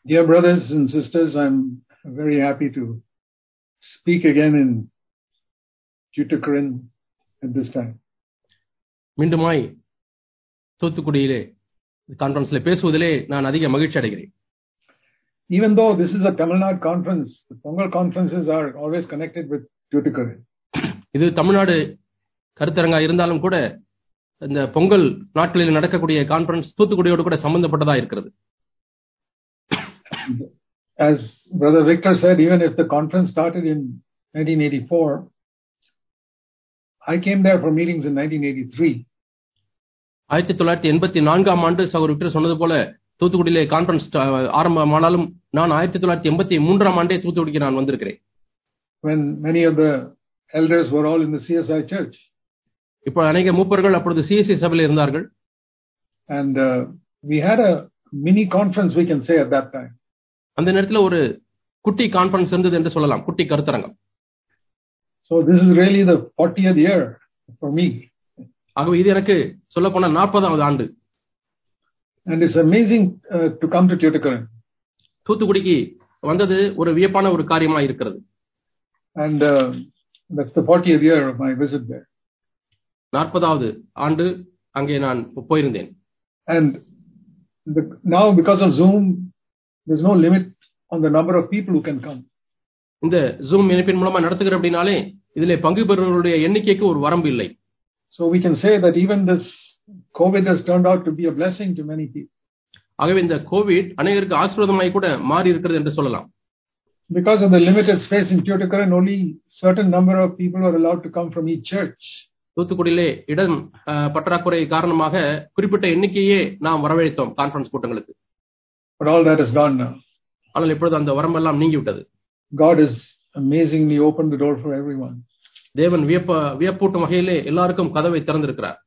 Dear brothers and sisters, I'm very happy to speak again in Tuticorin at this time. மீண்டுமாய் தூத்துக்குடியிலே கான்பரன்ஸ்ல பேசுவதிலே நான் அதிக மகிழ்ச்சி அடைகிறேன் Even though this is a Tamil Nadu conference, the Pongal conferences are always connected with Tuticorin. இது தமிழ்நாடு கருத்தரங்கா இருந்தாலும் கூட இந்த பொங்கல் நாட்களில் நடக்கக்கூடிய கான்பரன்ஸ் தூத்துக்குடியோடு கூட சம்பந்தப்பட்டதா இருக்கிறது As Brother Victor said, even if the conference started in 1984, I came there for meetings in 1983. ஆயிரத்தி தொள்ளாயிரத்தி எண்பத்தி நான்காம் ஆண்டு சகோதரர் விக்டர் சொன்னது போல தூத்துக்குடியிலே கான்பரன்ஸ் ஆரம்பமானாலும் நான் ஆயிரத்தி தொள்ளாயிரத்தி எண்பத்தி மூன்றாம் ஆண்டே தூத்துக்குடிக்கு நான் வந்திருக்கிறேன் when many of the elders were all in the CSI church. இப்போ அநேக மூப்பர்கள் அப்பொழுது சிஎஸ்சி சபையில் இருந்தார்கள் And uh, we had a mini conference, we can say, at that time. அந்த நேரத்தில் ஒரு குட்டி கான்பரன்ஸ் இருந்தது என்று சொல்லலாம் குட்டி கருத்தரங்கம் So this is really the 40th year for me. ஆகவே இது எனக்கு சொல்ல போனா நாற்பதாவது ஆண்டு And it's amazing uh, to come to Tuticorin. தூத்துக்குடிக்கு வந்தது ஒரு வியப்பான ஒரு காரியமா இருக்கிறது And uh, that's the 40th year of my visit there. நாற்பதாவது ஆண்டு அங்கே நான் போயிருந்தேன் And the, now because of Zoom, there's no limit on the number of people who can come. இந்த ஜூம் இணைப்பின் மூலமா நடத்துகிற அப்படின்னாலே இதிலே பங்கு பெறுவர்களுடைய எண்ணிக்கைக்கு ஒரு வரம்பு இல்லை So we can say that even this COVID has turned out to be a blessing to many people. ஆகவே இந்த கோவிட் அநேகருக்கு ஆசீர்வாதமாய் கூட மாறி இருக்கிறது என்று சொல்லலாம் Because of the limited space in Tuticorin, only certain number of people were allowed to come from each church. தூத்துக்குடியிலே இடம் அஹ், பற்றாக்குறை காரணமாக குறிப்பிட்ட எண்ணிக்கையே நாம் வரவழைத்தோம் கான்பரன்ஸ் கூட்டங்களுக்கு But all that is gone now. ஆனால் இப்பொழுது அந்த வரம்பெல்லாம் நீங்கிவிட்டது God has amazingly opened the door for everyone. தேவன் வியப்ப வியப்பூட்டும் வகையிலே எல்லாருக்கும் கதவை திறந்திருக்கிறார்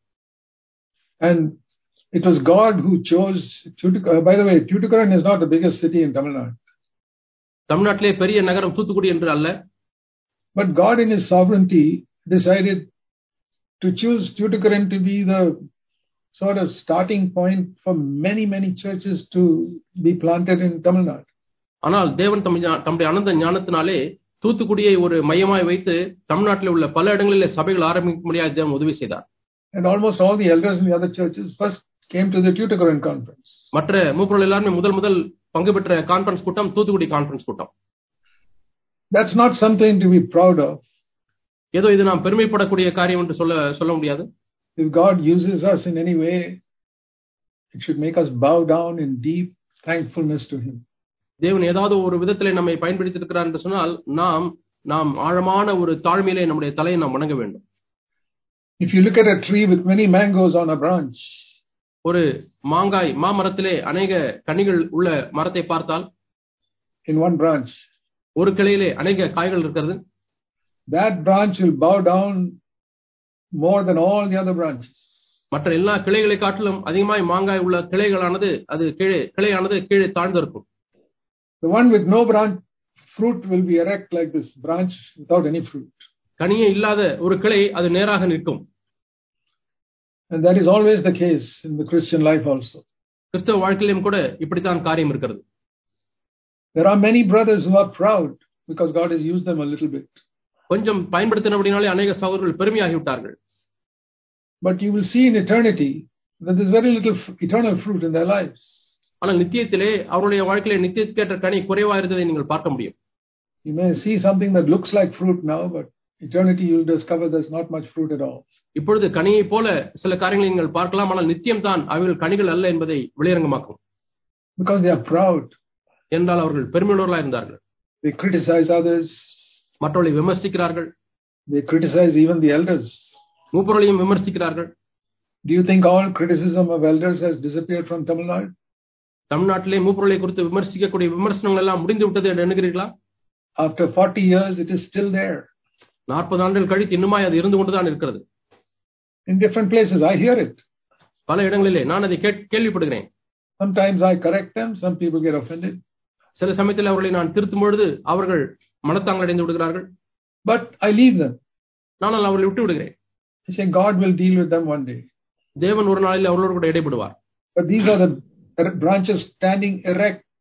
And it was God who chose Tuticorin. by the way, Tuticorin is not the biggest city in Tamil Nadu. தமிழ்நாட்டிலே பெரிய நகரம் தூத்துக்குடி என்று அல்ல But God in His sovereignty decided to choose Tuticorin to be the sort of starting point for many, many churches to be planted in Tamil Nadu. ஆனால் தேவன் தம் ஞா- தம்முடைய அனந்த ஞானத்தினாலே தூத்துக்குடியை ஒரு மையமாய் வைத்து தமிழ்நாட்டில் உள்ள பல இடங்களிலே சபைகள் ஆரம்பிக்க முடியாது தேவன் உதவி செய்தார் And almost all the elders in the other churches first came to the Tuticorin conference. மற்ற மூப்பர்கள் எல்லாருமே முதல் முதல் பங்கு பெற்ற கான்பரன்ஸ் கூட்டம் தூத்துக்குடி கான்பரன்ஸ் கூட்டம் That's not something to be proud of. ஏதோ இது நாம் பெருமைப்படக்கூடிய காரியம் என்று சொல்ல சொல்ல முடியாது If God uses us in any way, it should make us bow down in deep thankfulness to Him. தேவன் ஏதாவது ஒரு விதத்திலே நம்மை பயன்படுத்தி இருக்கிறார் என்று சொன்னால் நாம் நாம் ஆழமான ஒரு தாழ்மையிலே நம்முடைய தலையை நாம் வணங்க வேண்டும் If you look at a tree with many mangoes on a branch, ஒரு மாங்காய் மாமரத்திலே அநேக கனிகள் உள்ள மரத்தை பார்த்தால் in one branch, ஒரு கிளையிலே அநேக காய்கள் இருக்கிறது that branch will bow down more than all the other branches. மற்ற எல்லா கிளைகளை காட்டிலும் அதிகமாய் மாங்காய் உள்ள கிளைகளானது அது கீழே கிளையானது கீழே தாழ்ந்திருக்கும் The one with no branch, fruit will be erect like this branch without any fruit. கனியே இல்லாத ஒரு கிளை அது நேராக நிற்கும் And that is always the case in the Christian life also. கிறிஸ்தவ வாழ்க்கையிலும் கூட இப்படித்தான் காரியம் இருக்கிறது There are many brothers who are proud because God has used them a little bit. கொஞ்சம் பயன்படுத்தினபடினாலே அநேக சகோதரர்கள் பெருமையாகி விட்டார்கள் But you will see in eternity that there's very little f- eternal fruit in their lives. ஆனால் நித்தியத்திலே அவருடைய வாழ்க்கையிலே நித்தியத்துக்கேற்ற கனி குறைவா இருந்ததை நீங்கள் பார்க்க முடியும் You may see something that looks like fruit now, but eternity you'll discover there's not much fruit at all. இப்பொழுது கனியை போல சில காரியங்களை நீங்கள் பார்க்கலாம் ஆனால் நித்தியம் தான் அவைகள் கனிகள் அல்ல என்பதை வெளியரங்கமாக்கும் Because they are proud. என்றால் அவர்கள் பெருமையுள்ளவர்களாக இருந்தார்கள் They criticize others. மற்றவர்களை விமர்சிக்கிறார்கள் They criticize even the elders. மூப்பொருளையும் விமர்சிக்கிறார்கள் Do you think all criticism of elders has disappeared from Tamil Nadu? தமிழ்நாட்டிலே மூப்பொருளை குறித்து விமர்சிக்கக்கூடிய விமர்சனங்கள் எல்லாம் முடிந்து விட்டது என்று எண்ணுகிறீர்களா After 40 years, it is still there. நாற்பது ஆண்டுகள் கழித்து இன்னுமாய் அது இருந்து கொண்டுதான் இருக்கிறது In different places, I hear it. பல இடங்களிலே நான் அதை கேட்- கேள்விப்படுகிறேன் Sometimes I correct them, some people get offended. சில சமயத்தில் அவர்களை நான் திருத்தும் பொழுது அவர்கள் மனத்தாங்கள் அடைந்து விடுகிறார்கள் But I leave them. ஆனால் அவர்களை விட்டு விடுகிறேன் I say God will deal with them one day. தேவன் ஒரு நாளில் அவர்களோடு கூட இடைப்படுவார் But these are the branches standing erect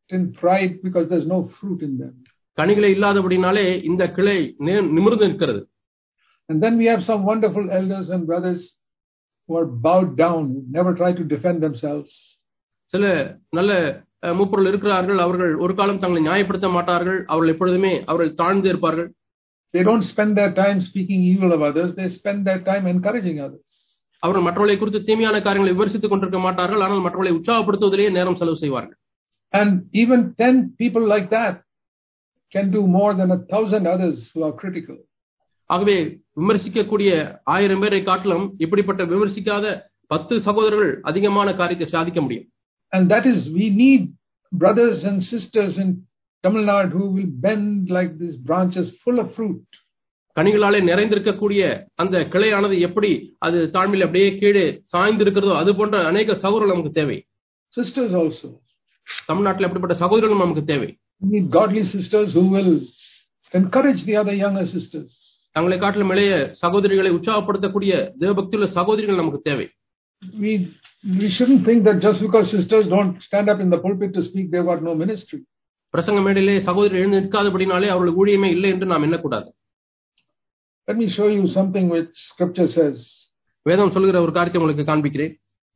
in pride because there's no fruit in them. கனிகளை இல்லாதபடினாலே இந்த கிளை நே- நிமிர்ந்து நிற்கிறது And then we have some wonderful elders and brothers who are bowed down, who never try to defend themselves. சில நல்ல அஹ், மூப்பொருள் இருக்கிறார்கள் அவர்கள் ஒரு காலம் தங்களை நியாயப்படுத்த மாட்டார்கள் அவர்கள் எப்பொழுதுமே அவர்கள் தாழ்ந்து இருப்பார்கள் They don't spend their time speaking evil of others, they spend their time encouraging others. அவர்கள் மற்றவர்களை குறித்து தீமையான காரியங்களை விமர்சித்துக் கொண்டிருக்க மாட்டார்கள் ஆனால் மற்றவர்களை உற்சாகப்படுத்துவதிலேயே நேரம் செலவு செய்வார்கள் And even 10 people like that can do more than a thousand others who are critical. ஆகவே விமர்சிக்கக்கூடிய ஆயிரம் பேரை காட்டிலும் இப்படிப்பட்ட விமர்சிக்காத பத்து சகோதரர்கள் அதிகமான காரியத்தை சாதிக்க முடியும் And that is, we need brothers and sisters in Tamil Nadu who will bend like these branches full of fruit. கனிகளாலே நிறைந்திருக்கக்கூடிய அந்த கிளையானது எப்படி அது தாழ்மையில் அப்படியே கீழே சாய்ந்து இருக்கிறதோ அது போன்ற அநேக சகோதரர்கள் நமக்கு தேவை Sisters also. தமிழ்நாட்டில் அப்படிப்பட்ட சகோதரர்கள் நமக்கு தேவை We need godly sisters who will encourage the other younger sisters. தங்களை காட்டிலும் இளைய சகோதரிகளை உற்சாகப்படுத்தக்கூடிய தேவபக்தியுள்ள சகோதரிகள் நமக்கு தேவை We, we shouldn't think that just because sisters don't stand up in the pulpit to speak, they've got no ministry. பிரசங்க மேடையிலே சகோதரி எழுந்து நிற்காதபடினாலே அவர்களுக்கு ஊழியமே இல்லை என்று நாம் எண்ணக்கூடாது Let me show you something which scripture says வேதம் சொல்கிற ஒரு காரியத்தை உங்களுக்கு காண்பிக்கிறேன்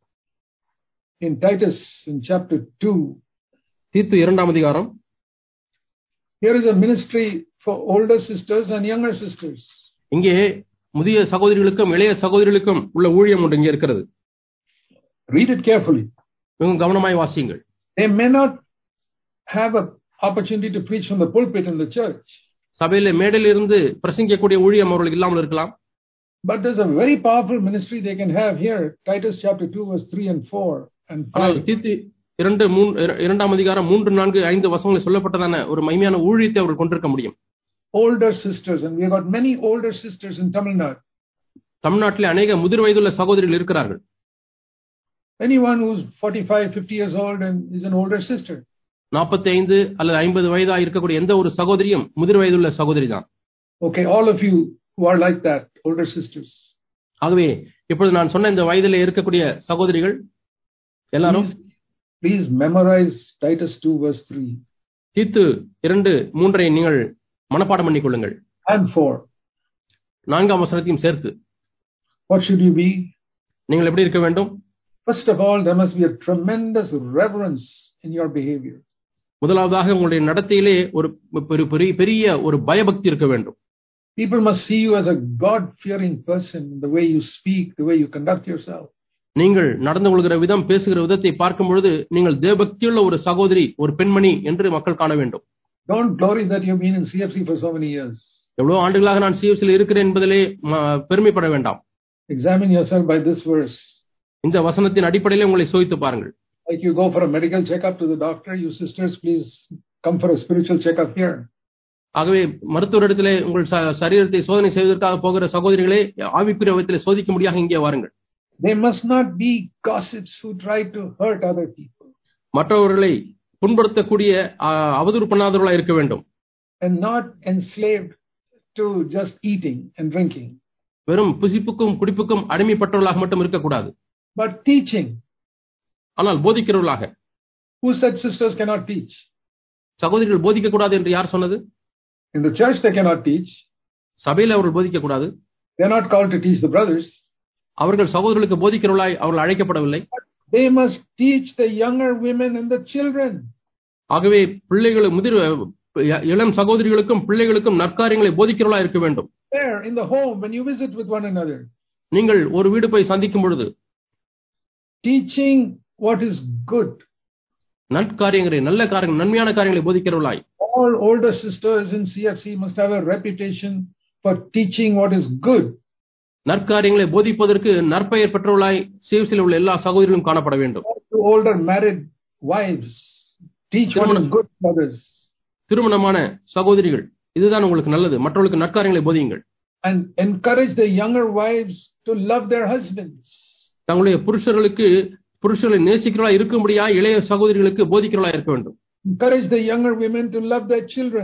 in Titus in chapter 2. தீத்து இரண்டாம் அதிகாரம் Here is a ministry for older sisters and younger sisters. இங்கே முதிய சகோதரிகளுக்கும் இளைய சகோதரிகளுக்கும் உள்ள ஊழியம் ஒன்று இங்கே இருக்கிறது Read it carefully. மிகவும் கவனமாய் வாசியுங்கள் They may not have an opportunity to preach from the pulpit in the church, சபையில மேடையில் இருந்து பிரசங்கிக்கக்கூடிய ஊழியம் அவர்களுக்கு இல்லாமல் இருக்கலாம் but there's a very powerful ministry they can have here. Titus chapter 2, verse 3 and 4 and ஆனால் 5. தீத்து இரண்டு மூன்று இர- இரண்டாம் அதிகாரம் மூன்று நான்கு ஐந்து வசங்களில் சொல்லப்பட்டதான ஒரு மைமையான ஊழியத்தை அவர்கள் கொண்டிருக்க முடியும் Older sisters, and we've got many older sisters in Tamil Nadu. தமிழ்நாட்டிலே அநேக முதிர் வயதுள்ள சகோதரிகள் இருக்கிறார்கள் Anyone who's 45, 50 years old and is an older sister. நாற்பத்தி ஐந்து அல்லது ஐம்பது வயதா இருக்கக்கூடிய எந்த ஒரு சகோதரியும் முதிர் வயதுள்ள சகோதரி தான் Okay, all of you who are like that, older sisters. ஆகவே இப்பொழுது நான் சொன்ன இந்த வயதிலே இருக்கக்கூடிய சகோதரிகள் எல்லாரும் Please, please memorize Titus 2, verse 3 தீத்து இரண்டு மூன்றை நீங்கள் மனப்பாடம் பண்ணிக் கொள்ளுங்கள் and 4. நான்காம் வசனத்தையும் சேர்த்து What should you be? நீங்கள் எப்படி இருக்க வேண்டும் First of all, there must be a tremendous reverence in your behavior. முதலாவதாக உங்களுடைய நடத்தையிலே ஒரு பெரு- பெரிய பெரிய ஒரு பயபக்தி இருக்க வேண்டும் People must see you as a God fearing person, the way you speak, the way you conduct yourself. நீங்கள் நடந்து கொள்கிற விதம் பேசுகிற விதத்தை பார்க்கும் பொழுது நீங்கள் தேவபக்தியுள்ள ஒரு சகோதரி ஒரு பெண்மணி என்று மக்கள் காண வேண்டும் Don't glory that you've been in CFC for so many years. எவ்வளவு ஆண்டுகளாக நான் சிஎஃப்சியில் இருக்கிறேன் என்பதிலே ம- பெருமைப்பட வேண்டாம் Examine yourself by this verse. இந்த வசனத்தின் அடிப்படையிலே உங்களை சோதித்து பாருங்கள் Like you go for a medical checkup to the doctor, you sisters, please come for a spiritual checkup here. ஆகவே மருத்துவரிடத்திலே உங்கள் ச- சரீரத்தை சோதனை செய்வதற்காக போகிற சகோதரிகளே ஆவிக்குரிய விதத்திலே சோதிக்க முடியாக இங்கே வாருங்கள் They must not be gossips who try to hurt other people மற்றவர்களை புண்படுத்தக்கூடிய ஆ, அவதூறு பண்ணாதவர்களாக இருக்க வேண்டும் and not enslaved to just eating and drinking, வெறும் புசிப்புக்கும் குடிப்புக்கும் அடிமைப்பட்டவர்களாக மட்டும் இருக்கக்கூடாது but teaching. ஆனால் போதிக்கிறவர்களாக Who said sisters cannot teach? சகோதரிகள் போதிக்கக்கூடாது என்று யார் சொன்னது In the church, they cannot teach. சபையில் அவர்கள் போதிக்கக்கூடாது They're not called to teach the brothers. அவர்கள் சகோதரர்களுக்கு போதிக்கிறவர்களாய் அவர்கள் அழைக்கப்படவில்லை They must teach the younger women and the children. ஆகவே பிள்ளைகள் முதிர் இளம் சகோதரிகளுக்கும் பிள்ளைகளுக்கும் நற்காரியங்களை போதிக்கிறவர்களாய் இருக்க வேண்டும் There in the home, when you visit with one another, நீங்கள் ஒரு வீடு போய் சந்திக்கும் பொழுது teaching what is good. நற்காரியங்களை நல்ல காரியங்கள் நன்மையான காரியங்களை போதிக்கிறவர்களாய் All older sisters in CFC must have a reputation for teaching what is good. நற்காரியங்களை போதிப்பதற்கு நற்பெயர் பெற்றவர்களாய் சிஎஃப்சியில் உள்ள எல்லா சகோதரிகளும் காணப்பட வேண்டும் To older married wives, teach what is good to others. திருமணமான சகோதரிகள் இதுதான் உங்களுக்கு நல்லது மற்றவர்களுக்கு நற்காரியங்களை போதியுங்கள் And encourage the younger wives to love their husbands. தங்களுடைய புருஷர்களுக்கு புருஷர்களை நேசிக்கிறவர்களா இருக்கும்படியா இளைய சகோதரிகளுக்கு போதிக்கிறவர்களா இருக்க வேண்டும் Encourage the younger women to love their children.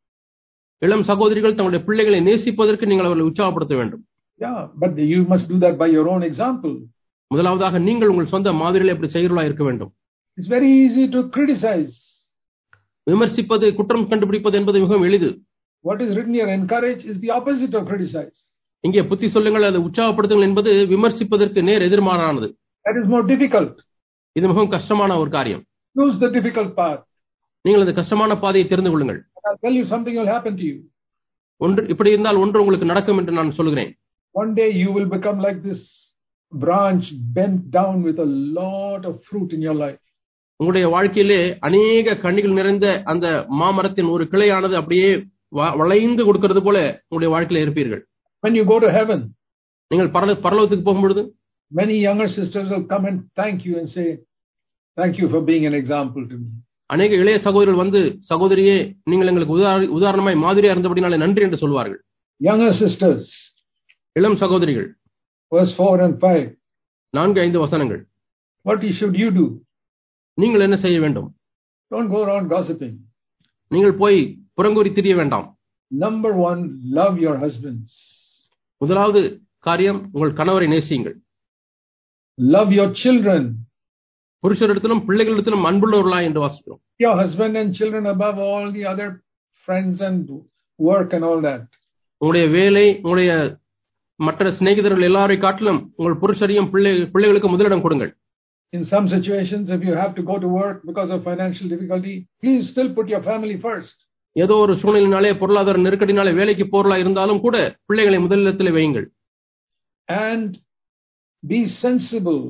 இளம் சகோதரிகள் தங்களுடைய பிள்ளைகளை நேசிப்பதற்கு நீங்கள் அவர்களை உற்சாகப்படுத்த வேண்டும் Yeah, but you must do that by your own example. முதலாவதாக நீங்கள் உங்கள் சொந்த மாதிரிகளை அப்படி செய்கிறவர்களா இருக்க வேண்டும் It's very easy to criticize. விமர்சிப்பது குற்றம் கண்டுபிடிப்பது என்பது மிகவும் எளிது What is written here, encourage, is the opposite of criticize. இங்கே புத்தி சொல்லுங்கள் அதை உற்சாகப்படுத்துங்கள் என்பது விமர்சிப்பதற்கு நேர் எதிர்மாறானது That is more difficult. இது மிகவும் கஷ்டமான ஒரு காரியம் Choose the difficult path. நீங்கள் அந்த கஷ்டமான பாதையை தெரிந்து கொள்ளுங்கள் I'll tell you something will happen to you. ஒன்று இப்படி இருந்தால் ஒன்று உங்களுக்கு நடக்கும் என்று நான் சொல்கிறேன் One day you will become like this branch bent down with a lot of fruit in your life. உங்களுடைய வாழ்க்கையிலே அநேக கண்ணிகள் நிறைந்த அந்த மாமரத்தின் ஒரு கிளையானது அப்படியே வ- வளைந்து கொடுக்கிறது போல உங்களுடைய வாழ்க்கையில இருப்பீர்கள் When you go to heaven, நீங்கள் பரல பரலோகத்துக்கு போகும்பொழுது many younger sisters will come and thank you and say, Thank you for being an example to me. அநேக இளைய சகோதரர்கள் வந்து சகோதரியே நீங்கள் எங்களுக்கு உதார- உதாரணமாய் மாதிரியா இருந்தபடினாலே நன்றி என்று சொல்வார்கள் Younger sisters, இளம் சகோதரிகள் verse 4 and 5. நான்கு ஐந்து வசனங்கள் What should you do? நீங்கள் என்ன செய்ய வேண்டும் Don't go around gossiping. நீங்கள் போய் புறங்கூறி திரிய வேண்டாம் Number one, love your husbands. முதலாவது காரியம் உங்கள் கணவரை நேசியுங்கள் Love your children. புருஷரிடத்திலும் பிள்ளைகளிடத்திலும் அன்புள்ளவர்களா என்று வாசிக்கிறோம் Your husband and children above all the other friends and work and all that. உங்களுடைய வேலை உங்களுடைய மற்ற சிநேகிதர்கள் எல்லாரை காட்டிலும் உங்கள் புருஷரையும் பிள்ளை பிள்ளைகளுக்கு முதலிடம் கொடுங்கள் In some situations, if you have to go to work because of financial difficulty, please still put your family first. ஏதோ ஒரு சூழ்நிலையினாலே பொருளாதார நெருக்கடினாலே வேலைக்கு போறலா இருந்தாலும் கூட பிள்ளைகளை முதலிடத்தில் வையுங்கள் And be sensible,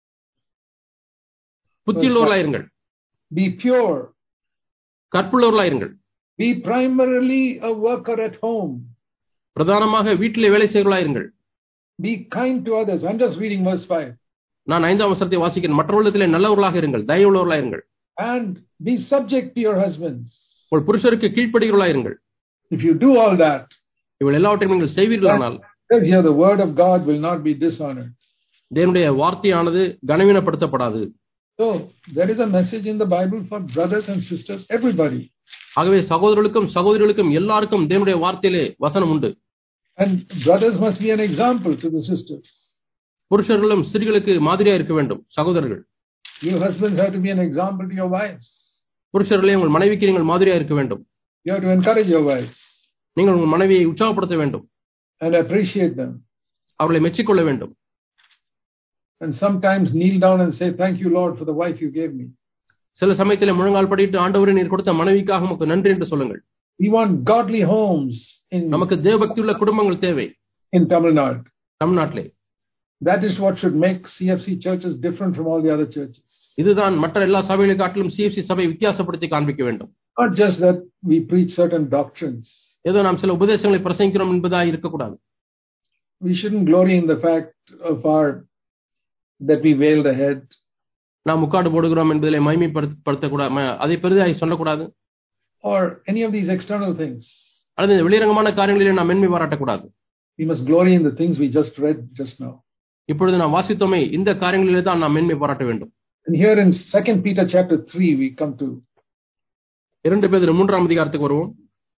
புத்தியுள்ளவர்களா இருங்கள் be pure, கற்புள்ளவர்களா இருங்கள் be primarily a worker at home, பிரதானமாக வீட்டிலே வேலை செய்கிறவர்களா இருங்கள் be kind to others. I'm just reading verse 5. நான் ஐந்தாம் வசனத்தை வாசிக்கிறேன் மற்றவர்களிடத்திலே நல்லவர்களாக இருங்கள் தயவுள்ளவர்களா இருங்கள் And be subject to your husbands. உங்கள் புருஷருக்கு கீழ்ப்படுகிறவர்களா இருங்கள் If you do all that, இவள் எல்லாவற்றையும் நீங்கள் செய்வீர்களானால் says here the word of God will not be dishonored. தேவனுடைய வார்த்தையானது கனவீனப்படுத்தப்படாது So there is a message in the Bible for brothers and sisters, everybody. ஆகவே சகோதரர்களுக்கும் சகோதரிகளுக்கும் எல்லாருக்கும் தேவனுடைய வார்த்தையிலே வசனம் உண்டு And brothers must be an example to the sisters. புருஷர்களும் ஸ்திரீகளுக்கு மாதிரியா இருக்க வேண்டும் சகோதரர்கள் You husbands have to be an example to your wives. புருஷர்களே உங்கள் மனைவிக்கு நீங்கள் மாதிரியா இருக்க வேண்டும் You have to encourage your wives நீங்கள் உங்கள் மனைவியை உற்சாகப்படுத்த வேண்டும் and appreciate them. அவர்களை மெச்சிக்கொள்ள வேண்டும் And sometimes kneel down and say, Thank you, Lord, for the wife you gave me. சில சமயத்திலே முழங்கால் படிட்டு ஆண்டவரே நீர் கொடுத்த மனைவிக்காக உமக்கு நன்றி என்று சொல்லுங்கள் We want godly homes in, நமக்கு தேவபக்தியுள்ள குடும்பங்கள் தேவை in Tamil Nadu. தமிழ்நாட்டிலே That is what should make CFC churches different from all the other churches. இதுதான் மற்ற எல்லா சபைகளை காட்டிலும் சிஎஃப்சி சபை வித்தியாசப்படுத்தி காண்பிக்க வேண்டும் Not just that we preach certain doctrines. ஏதோ நாம் சில உபதேசங்களை பிரசங்கிக்கிறோம் என்பதாக இருக்கக்கூடாது We shouldn't glory in the fact of our that we veil the head நாம் முக்காடு போடுகிறோம் என்பதிலே மகிமைப்படுத்தக்கூடாது ம- அதை பெரிதாக சொல்லக்கூடாது or any of these external things. அல்லது இந்த வெளிரங்கமான காரியங்களிலே நாம் மென்மை பாராட்டக்கூடாது We must glory in the things we just read just now. இப்பொழுது நாம் வாசித்தோமே இந்த காரியங்களிலே தான் நாம் மென்மை பாராட்ட வேண்டும் And here in Second Peter chapter three, we come to இரண்டு பேர் மூன்றாம் அதிகாரத்துக்கு வருவோம்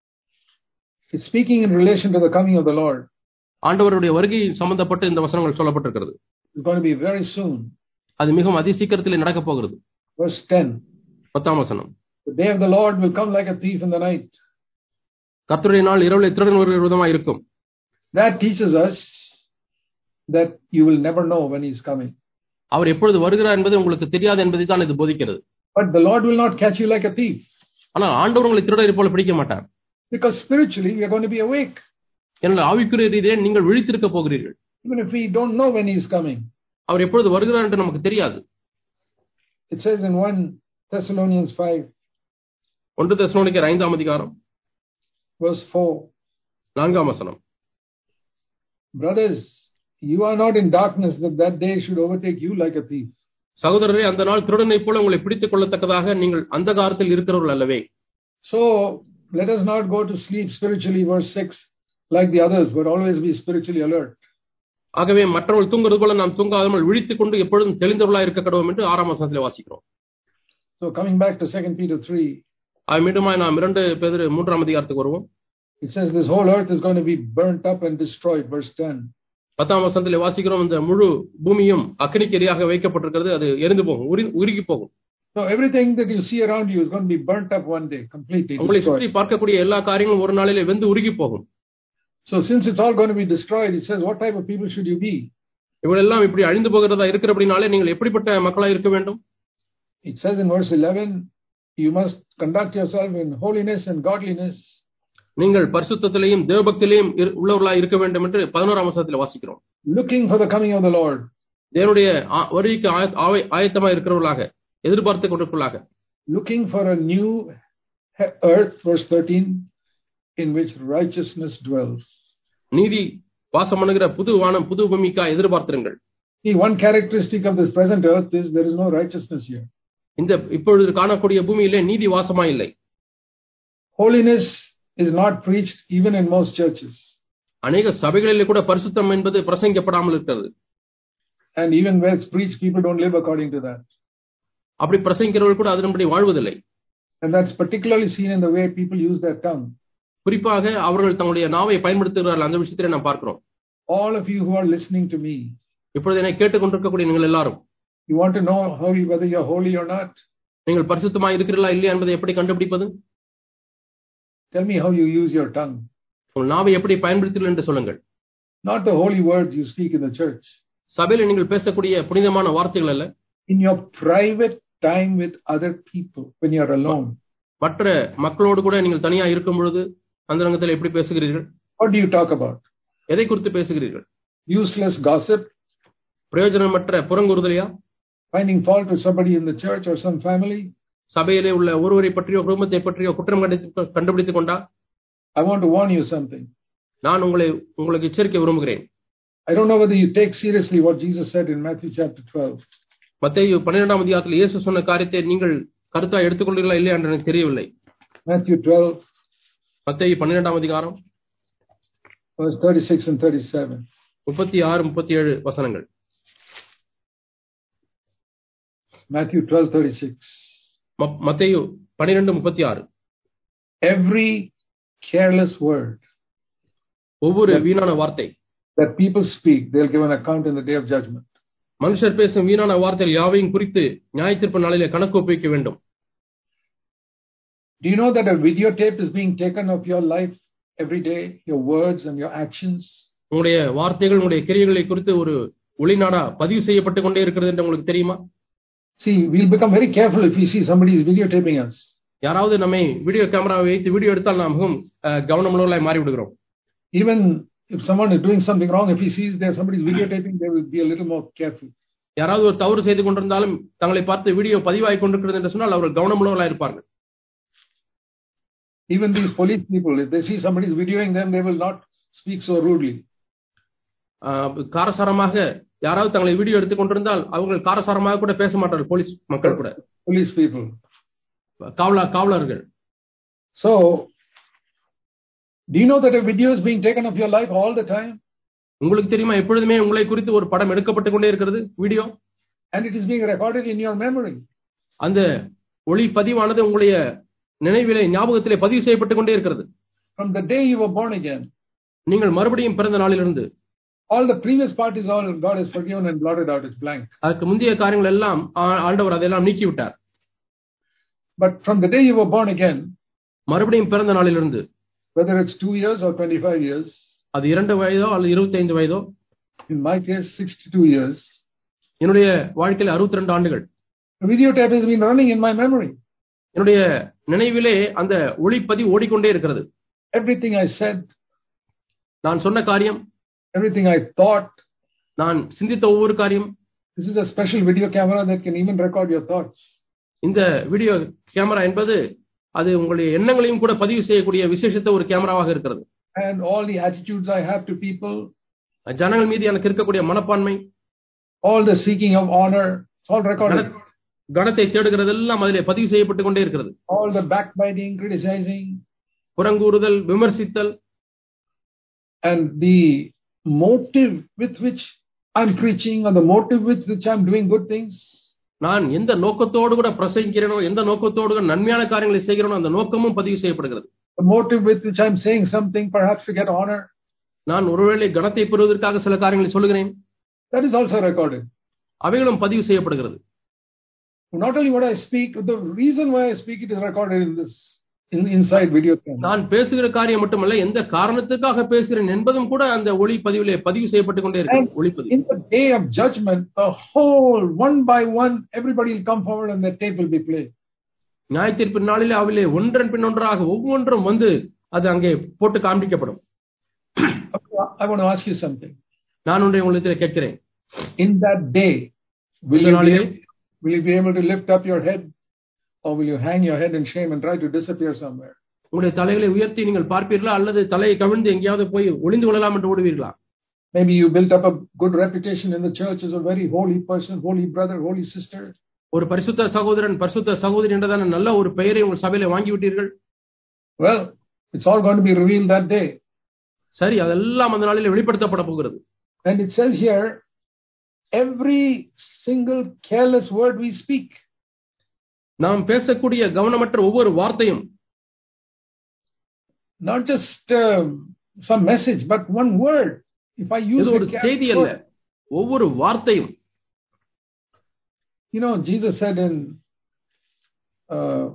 it's speaking in relation to the coming of the Lord. ஆண்டவருடைய வருகை சம்பந்தப்பட்டு இந்த வசனங்கள் சொல்லப்பட்டிருக்கிறது It's going to be very soon. அது மிகவும் அதிசீக்கிரத்திலே நடக்கப் போகிறது Verse 10 பத்தாம் வசனம் The day of the Lord will come like a thief in the night. கர்த்தருடைய நாள் இரவுல திருடன் ஒரு விதமா இருக்கும் That teaches us that you will never know when He's coming. அவர் எப்பொழுது வருகிறார் என்பது உங்களுக்கு தெரியாது என்பதை தான் இது போதிக்கிறது But the Lord will not catch you like a thief ஆனால் ஆண்டவர் உங்களை திருடரை போல பிடிக்க மாட்டார் because spiritually we are going to be awake. எனவே ஆவிக்குரிய ரீதியிலே நீங்கள் விழித்திருக்க போகிறீர்கள் Even if we don't know when He's coming. அவர் எப்பொழுது வருகிறார் என்று நமக்கு தெரியாது It says in 1 Thessalonians 5, ஒன்று தெசலோனிக்கர் ஐந்தாம் அதிகாரம் verse 4 நான்காம் வசனம் Brothers, you are not in darkness that that day should overtake you like a thief. சகோதரரே அந்த நாள் திருடனைப் போல உங்களை பிடித்துக் கொள்ளத்தக்கதாக நீங்கள் அந்த காலத்தில் இருக்கிறவர்கள் அல்லவே So let us not go to sleep spiritually, verse 6, like the others, but always be spiritually alert. ஆகவே மற்றவர்கள் தூங்குறது போல நாம் தூங்காமல் விழித்துக் கொண்டு எப்பொழுதும் தெளிந்தவர்களாக இருக்க கடவோம் என்று ஆறாம் வசனத்தில் வாசிக்கிறோம் So coming back to 2 Peter 3, அது மீண்டுமாய் நாம் இரண்டு பேர் மூன்றாம் அதிகாரத்துக்கு வருவோம் it says this whole earth is going to be burnt up and destroyed, verse 10. பத்தாம் வசனத்தில் வாசிக்கிறோம் இந்த முழு பூமியும் அக்னிக்கரியாக வைக்கப்பட்டிருக்கிறது அது எரிந்து போகும் உரி- உருகி போகும் So everything that you see around you is going to be burnt up one day, completely உங்களை destroyed. சுற்றி பார்க்கக்கூடிய எல்லா காரியங்களும் ஒரு நாளிலே வெந்து உருகி போகும் So since it's all going to be destroyed, it says, what type of people should you be? இவளெல்லாம் இப்படி அழிந்து போகிறதா இருக்கிறபடினாலே நீங்கள் எப்படிப்பட்ட மக்களா இருக்க வேண்டும் It says in verse 11, you must conduct yourself in holiness and godliness, நீங்கள் பரிசுத்தத்திலேயும் தேவபக்தியிலேயும் இரு- உள்ளவர்களாய் இருக்க வேண்டும் என்று பதினோராம் வசனத்தில் வாசிக்கிறோம் looking for the coming of the Lord. தேவனுடைய ஆ- வருகைக்கு ஆய- ஆய- ஆயத்தமா இருக்கிறவர்களாக எதிர்பார்த்து கொண்டிருப்பவர்களாக looking for a new he- earth, verse 13, in which righteousness dwells. நீதி வாசம் பண்ணுகிற புது வானம் புது Bhoomika எதிர்பார்த்திருங்கள் See, one characteristic of this present earth is there is no righteousness here. இந்த இப்பொழுது காணக்கூடிய பூமியிலே நீதி வாசமா இல்லை Holiness is not preached even in most churches. அநேக சபைகளிலே கூட பரிசுத்தம் என்பது பிரசங்கிக்கப்படாமல் இருக்கிறது And even where it's preached, people don't live according to that. அப்படி பிரசங்கிக்கிறவர்கள் கூட அதன்படி வாழ்வதில்லை And that's particularly seen in the way people use their tongue. குறிப்பாக அவர்கள் தங்களுடைய நாவை பயன்படுத்துகிறார்கள் அந்த விஷயத்திலே நாம் பார்க்கிறோம் All of you who are listening to me, இப்பொழுது என்னை கேட்டுக்கொண்டிருக்கக்கூடிய நீங்கள் எல்லாரும் you want to know how you, whether you're holy or not? நீங்கள் பரிசுத்தமா இருக்கிறீர்களா இல்லையா என்பதை எப்படி கண்டுபிடிப்பது Tell me how you use your tongue. உங்கள் நாவை எப்படி பயன்படுத்தீர்கள் என்று சொல்லுங்கள் Not the holy words you speak in the church. சபையில நீங்கள் பேசக்கூடிய புனிதமான வார்த்தைகள் அல்ல In your private time with other people, when you're alone, மற்ற மக்களோடு கூட நீங்கள் தனியா இருக்கும் பொழுது அந்த ரங்கத்தில் எப்படி பேசுகிறீர்கள் what do you talk about? எதை குறித்து பேசுகிறீர்கள் Useless gossip, பிரயோஜனமற்ற புறங்குறுதலையா finding fault with somebody in the church or some family? சபையிலே உள்ள ஒருவரை பற்றியோ குடும்பத்தை பற்றியோ குற்றம் கண்டுபிடித்து- கண்டுபிடித்துக் கொண்டா I want to warn you something. நான் உங்களை உங்களுக்கு எச்சரிக்கை விரும்புகிறேன் I don't know whether you take seriously what Jesus said in Matthew chapter 12. மத்தேயு பன்னிரெண்டாம் அதிகாரத்தில் இயேசு சொன்ன காரியத்தை நீங்கள் கருத்தா எடுத்துக்கொள்கிறீர்களா இல்லையா என்று எனக்கு தெரியவில்லை Matthew 12, மத்தேயு பன்னிரெண்டாம் அதிகாரம் verse 36 and 37. முப்பத்தி ஆறு முப்பத்தி ஏழு வசனங்கள் Matthew 12, 36. ம- மத்தேயு பன்னிரெண்டு முப்பத்தி ஆறு Every careless word ஒவ்வொரு வீணான வார்த்தை that people speak, they'll give an account in the day of judgment. மனுஷர் பேசும் வீணான வார்த்தைகள் யாவையும் குறித்து நியாயத்தீர்ப்பு நாளிலே கணக்கு ஒப்புவிக்க வேண்டும் Do you know that a videotape is being taken of your life every day, your words and your actions? உங்களுடைய வார்த்தைகள் உங்களுடைய கிரியைகளை குறித்து ஒரு ஒளிநாடா பதிவு செய்யப்பட்டு கொண்டே இருக்கிறது என்று உங்களுக்கு தெரியுமா See, we'll become very careful if we see somebody is videotaping us. யாராவது நம்மை வீடியோ கேமராவை வைத்து வீடியோ எடுத்தால் நாம் மிகவும் அஹ், கவனமுள்ளவர்களாய் மாறி விடுகிறோம் Even if someone is doing something wrong, if he sees there somebody is videotaping, they will be a little more careful. யாராவது ஒரு தவறு செய்து கொண்டிருந்தாலும் தங்களை பார்த்து வீடியோ பதிவாகி கொண்டிருக்கிறது என்று சொன்னால் அவர்கள் கவனமுள்ளவர்களாய் இருப்பார்கள் Even these police people, if they see somebody is videoing them, they will not speak so rudely. அஹ், காரசாரமாக யாராவது தங்களை வீடியோ எடுத்துக் கொண்டிருந்தால் அவர்கள் காரசாரமாக கூட பேச மாட்டார்கள் போலீஸ் மக்கள் கூட Police people. காவலா காவலர்கள் So, do you know that a video is being taken of your life all the time? உங்களுக்கு தெரியுமா எப்பொழுதுமே உங்களை குறித்து ஒரு படம் எடுக்கப்பட்டு கொண்டே இருக்கிறது video And it is being recorded in your memory. அந்த ஒளி பதிவானது உங்களுடைய நினைவிலே ஞாபகத்திலே பதிவு செய்யப்பட்டு கொண்டே இருக்கிறது From the day you were born again, நீங்கள் மறுபடியும் பிறந்த நாளிலிருந்து all the previous part is all God has forgiven and blotted out, it's blank. அதுக்கு முந்தைய காரியங்கள் எல்லாம் ஆ- ஆண்டவர் அதெல்லாம் நீக்கி விட்டார் But from the day you were born again, மறுபடியும் பிறந்த நாளிலிருந்து whether it's two years or 25 years, அது இரண்டு வயதோ அல்லது இருபத்தைந்து வயதோ in my case, 62 years, என்னுடைய வாழ்க்கையில் அறுபத்தி ரெண்டு ஆண்டுகள் the videotape has been running in my memory. என்னுடைய நினைவிலே அந்த ஒளிப்பதிவு ஓடிக்கொண்டே இருக்கிறது Everything I said, நான் சொன்ன காரியம் everything I thought, நான் சிந்தித்த ஒவ்வொரு காரியம் this is a special video camera that can even record your thoughts. இந்த வீடியோ கேமரா என்பது அது உங்களுடைய எண்ணங்களையும் கூட பதிவு செய்யக்கூடிய விசேஷத்த ஒரு கேமராவாக இருக்கிறது And all the attitudes I have to people, ஜனங்கள் மீது எனக்கு இருக்கக்கூடிய மனப்பான்மை all the seeking of honor, it's all recorded. கன- கனத்தை தேடுகிறதெல்லாம் அதிலே பதிவு செய்யப்பட்டு கொண்டே இருக்கிறது All the backbiting, criticizing, புறங்கூறுதல் விமர்சித்தல் and the motive with which I'm preaching or the motive with which I'm doing good things, நான் எந்த நோக்கத்தோடு கூட பிரசங்கிக்கிறேனோ எந்த நோக்கத்தோடு கூட நன்மையான காரியங்களை செய்கிறேனோ அந்த நோக்கமும் பதிவு செய்யப்படுகிறது the motive with which I'm saying something perhaps to get honor, நான் ஒருவேளை கனத்தை பெறுவதற்காக சில காரியங்களை சொல்லுகிறேன் that is also recorded. அவைகளும் பதிவு செய்யப்படுகிறது not only what I speak, the reason why I speak it is recorded in this in, inside video camera. நான் பேசுகிற காரியம் மட்டுமல்ல எந்த காரணத்துக்காக பேசுகிறேன் என்பதும் கூட அந்த ஒளி பதிவிலே பதிவு செய்யப்பட்டு கொண்டே இருக்கு ஒளிப்பதிவு In the day of judgment, the whole one by one, everybody will come forward and the tape will be played. நியாயத்தீர்ப்பு நாளிலே அவிலே ஒன்றன் பின் ஒன்றாக ஒவ்வொன்றும் வந்து அது அங்கே போட்டு காண்பிக்கப்படும் I want to ask you something. நான் ஒன்றை உங்களுக்கு கேட்கிறேன் In that day, will you, be, நாளிலே will you be able to lift up your head or will you hang your head in shame and try to disappear somewhere? உங்களுடைய தலைகளை உயர்த்தி நீங்கள் பார்ப்பீர்களா அல்லது தலையை கவிழ்ந்து எங்கேயாவது போய் ஒளிந்து கொள்ளலாம் என்று ஓடுவீர்களா Maybe you built up a good reputation in the church as a very holy person, holy brother, holy sister. ஒரு பரிசுத்த சகோதரன் பரிசுத்த சகோதரி என்றதான நல்ல ஒரு பெயரை உங்கள் சபையில வாங்கி விட்டீர்கள் Well, it's all going to be revealed that day. சரி அதெல்லாம் அந்த நாளிலே வெளிப்படுத்தப்பட போகிறது And it says here, every single careless word we speak, நாம் பேசக்கூடிய கவனமற்ற ஒவ்வொரு வார்த்தையும் not just um, some message, but one word. If I use இது ஒரு a careless செய்தி அல்ல word, ஒவ்வொரு வார்த்தையும் you know, Jesus said in, uh,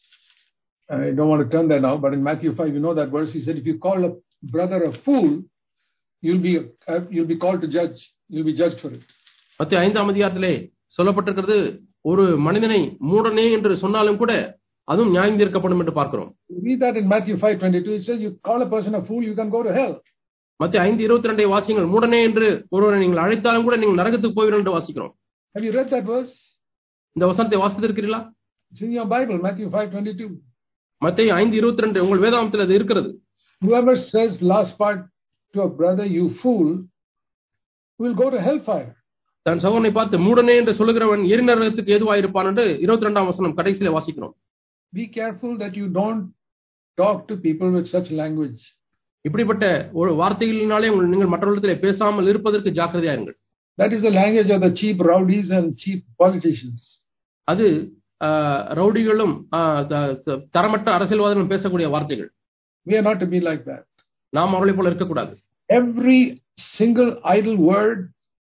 I don't want to turn there now, but in Matthew 5, you know that verse, he said, if you call a brother a fool, you'll be, uh, you'll be called to judge, you'll be judged for it. மத்திய ஐந்தாம் அதிகாரத்திலே சொல்லப்பட்டிருக்கிறது ஒரு மனிதனை மூடனே என்று சொன்னாலும் கூட அதுவும் நியாயம் தீர்க்கப்படும் என்று பார்க்கிறோம் You read that in Matthew 5, 22, it says, you call a person a fool, you can go to hell. மத்திய ஐந்து இருபத்தி ரெண்டை வாசிங்கள் மூடனே என்று ஒருவரை நீங்கள் அழைத்தாலும் கூட நீங்கள் நரகத்துக்கு போவீர்கள் என்று வாசிக்கிறோம் Have you read that verse? இந்த வசனத்தை வாசித்திருக்கிறீர்களா It's in your Bible, Matthew 5, 22. மத்திய ஐந்து இருபத்தி ரெண்டு உங்கள் வேதாந்தத்தில் அது இருக்கிறது Whoever says last part to a brother, you fool, will go to hellfire. தன் சகோதரனை பார்த்து மூடனே என்று சொல்லுகிறவன் எரிநரகத்துக்கு ஏதுவாயிருப்பான் என்று இருபத்தி ரெண்டாம் வசனம் கடைசியில வாசிக்கிறோம் Be careful that you don't talk to people with such language. இப்படிப்பட்ட ஒரு வார்த்தைகளினாலே உங்கள் நீங்கள் மற்றவர்களிடத்திலே பேசாமல் இருப்பதற்கு ஜாக்கிரதையா இருங்கள் That is the language of the cheap rowdies and cheap politicians. அது ஆஹ், ரவுடிகளும் ஆஹ், த- த- தரமற்ற அரசியல்வாதிகளும் பேசக்கூடிய வார்த்தைகள் We are not to be like that. நாம் அவளை போல இருக்கக்கூடாது Every single idle word,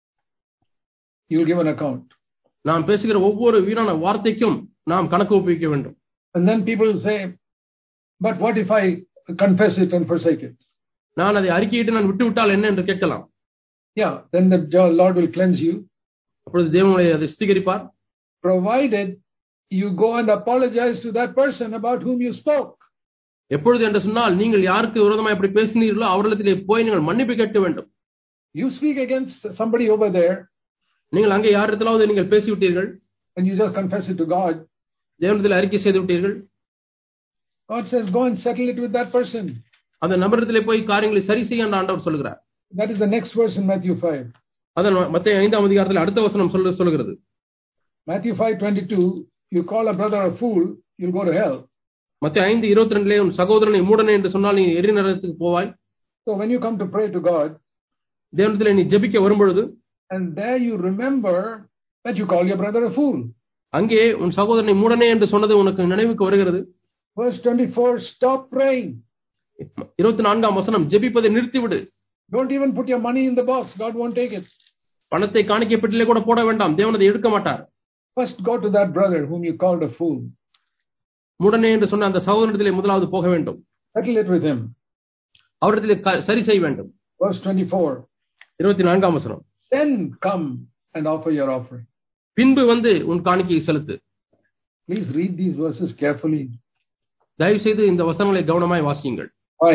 you will give an account. நாம் பேசுகிற ஒவ்வொரு வீணான வார்த்தைக்கும் நாம் கணக்கு ஒப்புவிக்க வேண்டும் And then people will say, but what if I confess it and forsake it? நான் அதை அறிக்கையிட்டு நான் விட்டு விட்டால் என்ன என்று கேட்கலாம் Yeah, then the Lord will cleanse you, அப்பொழுது தேவனுடைய அதை சுத்திகரிப்பார் provided you go and apologize to that person about whom you spoke. எப்பொழுது என்று சொன்னால் நீங்கள் யாருக்கு விரோதமாக எப்படி பேசினீர்களோ அவர்களிடத்திலே போய் நீங்கள் மன்னிப்பு கேட்க வேண்டும் You speak against somebody over there நீங்கள் அங்கே யாரிடத்திலாவது நீங்கள் பேசிவிட்டீர்கள் and you just confess it to God. தேவனிடத்தில் அறிக்கை செய்து விட்டீர்கள் God says, go and settle it with that person. அந்த நபரிடத்திலே போய் காரியங்களை சரி செய்ய அந்த ஆண்டவர் சொல்கிறார் That is the next verse in Matthew 5. அதன் மத்திய ஐந்தாம் அதிகாரத்தில் அடுத்த வசனம் சொல்ல சொல்கிறது Matthew 5:22, you call a brother a fool, you'll go to hell. மத்திய ஐந்து இருபத்தி ரெண்டுலே உன் சகோதரனை மூடனே என்று சொன்னால் நீ எரி நரகத்துக்கு போவாய் So when you come to pray to God, தேவனிடத்திலே நீ ஜெபிக்க வரும்பொழுது and there you remember that you call your brother a fool. அங்கே உன் சகோதரனை மூடனே என்று சொன்னது உனக்கு நினைவுக்கு வருகிறது Verse 24, stop praying. இருபத்தி நான்காம் வசனம் ஜெபிப்பதை நிறுத்திவிடு Don't even put your money in the box. God won't take it. பணத்தை காணிக்கப்பட்டிலே கூட போட வேண்டாம் தேவன் அதை எடுக்க மாட்டார் First go to that brother whom you called a fool. மூடனே என்று சொன்ன அந்த சகோதரத்திலே முதலாவது போக வேண்டும் Settle it with him. அவரிடத்திலே க- சரி செய்ய வேண்டும் Verse 24, இருபத்தி நான்காம் வசனம் then come and offer your offering. பின்பு வந்து உன் காணிக்கையை செலுத்து Please read these verses carefully. தயவு செய்து இந்த வசனங்களை கவனமாய் வாசியுங்கள் Why?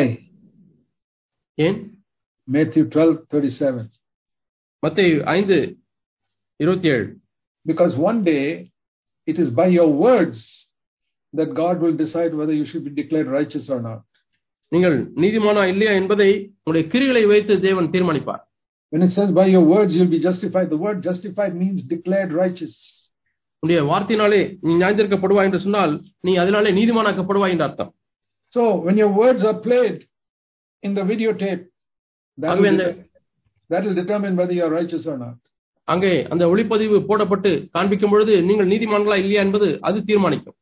ஏன் Matthew 12, 37. மத்திய ஐந்து இருபத்தி ஏழு Because one day it is by your words that God will decide whether you should be declared righteous or not. நீங்கள் நீதிமானா இல்லையா என்பதை உங்களுடைய கிரிகளை வைத்து தேவன் தீர்மானிப்பார் When it says by your words you'll be justified, the word justified means declared righteous. உன்னுடைய வார்த்தையினாலே நீ நியாயந்திருக்கப்படுவாய் என்று சொன்னால் நீ அதனாலே நீதிமானாக்கப்படுவாய் என்று அர்த்தம் So when your words are played in the videotape, that Agave will, and the- det- that will determine whether you are righteous or not. அங்கே அந்த ஒளிப்பதிவு போடப்பட்டு காண்பிக்கும் பொழுது நீங்கள் நீதிமான்களா இல்லையா என்பது அது தீர்மானிக்கும்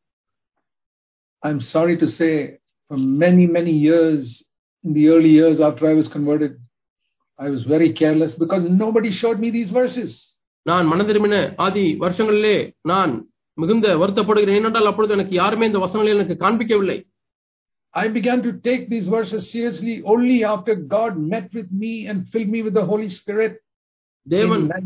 I'm sorry to say, for many, many years, in the early years after I was converted, I was very careless because nobody showed me these verses. நான் மனதிரும்பின ஆதி வருஷங்களிலே நான் மிகுந்த வருத்தப்படுகிறேன் ஏனென்றால் அப்பொழுது எனக்கு யாருமே இந்த வசனங்களை எனக்கு காண்பிக்கவில்லை I began to take these verses seriously only after God met with me and filled me with the Holy Spirit தேவன் in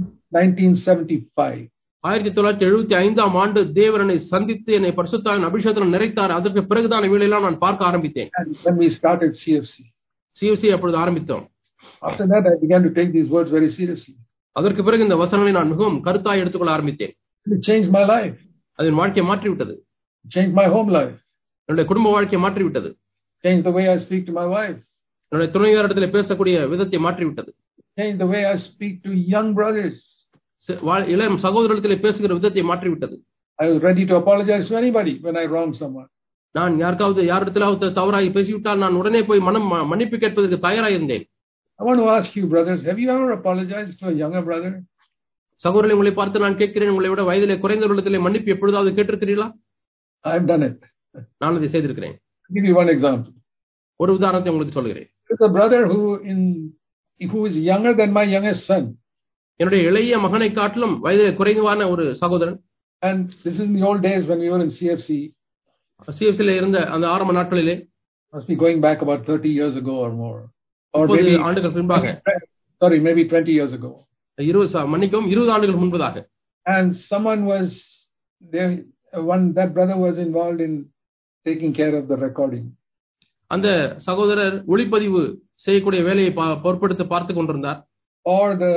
1975. ஆயிரத்தி தொள்ளாயிரத்தி எழுபத்தி ஐந்தாம் ஆண்டு தேவரனை சந்தித்து என்னை பரிசுத்தாவின் அபிஷேகத்தில் நிறைத்தார் அதற்கு பிறகுதான் இவையெல்லாம் நான் பார்க்க ஆரம்பித்தேன் And when we started CFC. CSC அப்பொழுது ஆரம்பித்தோம் After that, I began to take these words very seriously. அதற்கு பிறகு இந்த வசனங்களை நான் மிகவும் கருத்தாய் எடுத்துக்கொள்ள ஆரம்பித்தேன் It changed my life, அது என் வாழ்க்கையை மாற்றிவிட்டது it changed my home life, என்னுடைய குடும்ப வாழ்க்கையை மாற்றிவிட்டது changed the way I speak to my wife, என்னுடைய துணைவியாரிடத்தில் பேசக்கூடிய விதத்தை மாற்றிவிட்டது changed the way I speak to young brothers. சி- வா- இளம் சகோதரத்தில் பேசுகிற விதத்தை மாற்றிவிட்டது I was ready to apologize to anybody when I wronged someone. நான் யாருக்காவது யாரிடத்திலாவது தவறாகி பேசிவிட்டால் நான் உடனே போய் மனம் ம- மன்னிப்பு கேட்பதற்கு தயாராக இருந்தேன் I want to ask you, brothers, have you ever apologized to a younger brother? சகோதரர்களை உங்களை பார்த்து நான் கேட்கிறேன் உங்களை விட வயதிலே குறைந்தவர்களிடத்திலே மன்னிப்பு எப்பொழுதாவது கேட்டிருக்கிறீர்களா I've done it. நான் அதை செய்திருக்கிறேன் I'll give you one example. ஒரு உதாரணத்தை உங்களுக்கு சொல்கிறேன் There's a brother who in who is younger than my youngest son. என்னுடைய இளைய மகனை காட்டிலும் வயதிலே குறைவான ஒரு சகோதரன் And this is in the old days when we were in CFC. சிஎஃப்சில இருந்த அந்த ஆரம்ப நாட்களிலே Must be going back about 30 years ago or more. Or முப்பது maybe, ஆண்டுகள் பின்பாக sorry, maybe 20 years ago. இருபது ச- மன்னிக்கவும் இருபது ஆண்டுகள் முன்பதாக And someone was there, one, that brother was involved in taking care of the recording. அந்த சகோதரர் ஒளிப்பதிவு செய்யக்கூடிய வேலையை பா- பொறுப்பெடுத்து பார்த்து கொண்டிருந்தார் Or the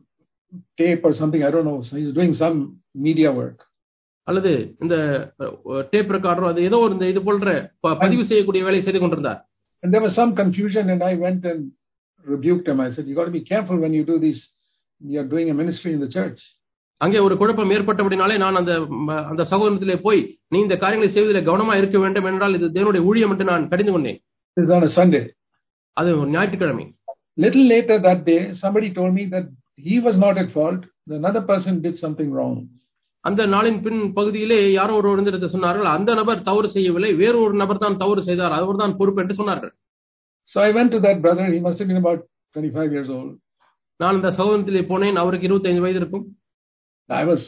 tape or something, I don't know. So he's doing some media work. அல்லது இந்த டேப் ரெக்கார்டரோ அது ஏதோ ஒரு இந்த இது போன்ற ப- பதிவு செய்யக்கூடிய வேலையை செய்து கொண்டிருந்தார் And there was some confusion, and I went and rebuked him. I said, You got to be careful when you do this. You're doing a ministry in the church. அங்கே ஒரு குழப்பம் ஏற்பட்டபடினாலே நான் அந்த ம- அந்த சகோதரத்திலே போய் நீ இந்த காரியங்களை செய்வதில் கவனமா இருக்க வேண்டும் என்றால் இது தேவனுடைய ஊழியம் என்று நான் கடிந்து கொண்டேன் This is on a Sunday. அது ஒரு ஞாயிற்றுக்கிழமை Little later that day, somebody told me that he was not at fault. Another person did something wrong. அந்த நாளின் பின் பகுதியிலே யாரோ ஒரு வந்து சொன்னார்கள் அந்த நபர் தவறு செய்யவில்லை வேறு ஒரு நபர் தான் தவறு செய்தார் அவர் தான் பொறுப்பு என்று சொன்னார்கள் So I went to that brother. He must have been about 25 years old. நான் அந்த சகோதரத்திலே போனேன் அவருக்கு 25 வயது இருக்கும் I was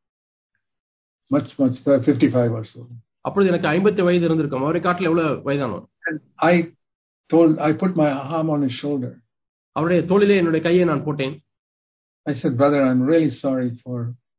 much, much, uh, 55 or so. அப்பொழுது எனக்கு 50 வயது இருந்திருக்கும் அவரை காட்டில் எவ்வளவு வயதானவர் And I told, I put my arm on his shoulder. அவருடைய தோளிலே என்னுடைய கையை நான் போட்டேன் I said, Brother, I'm really sorry for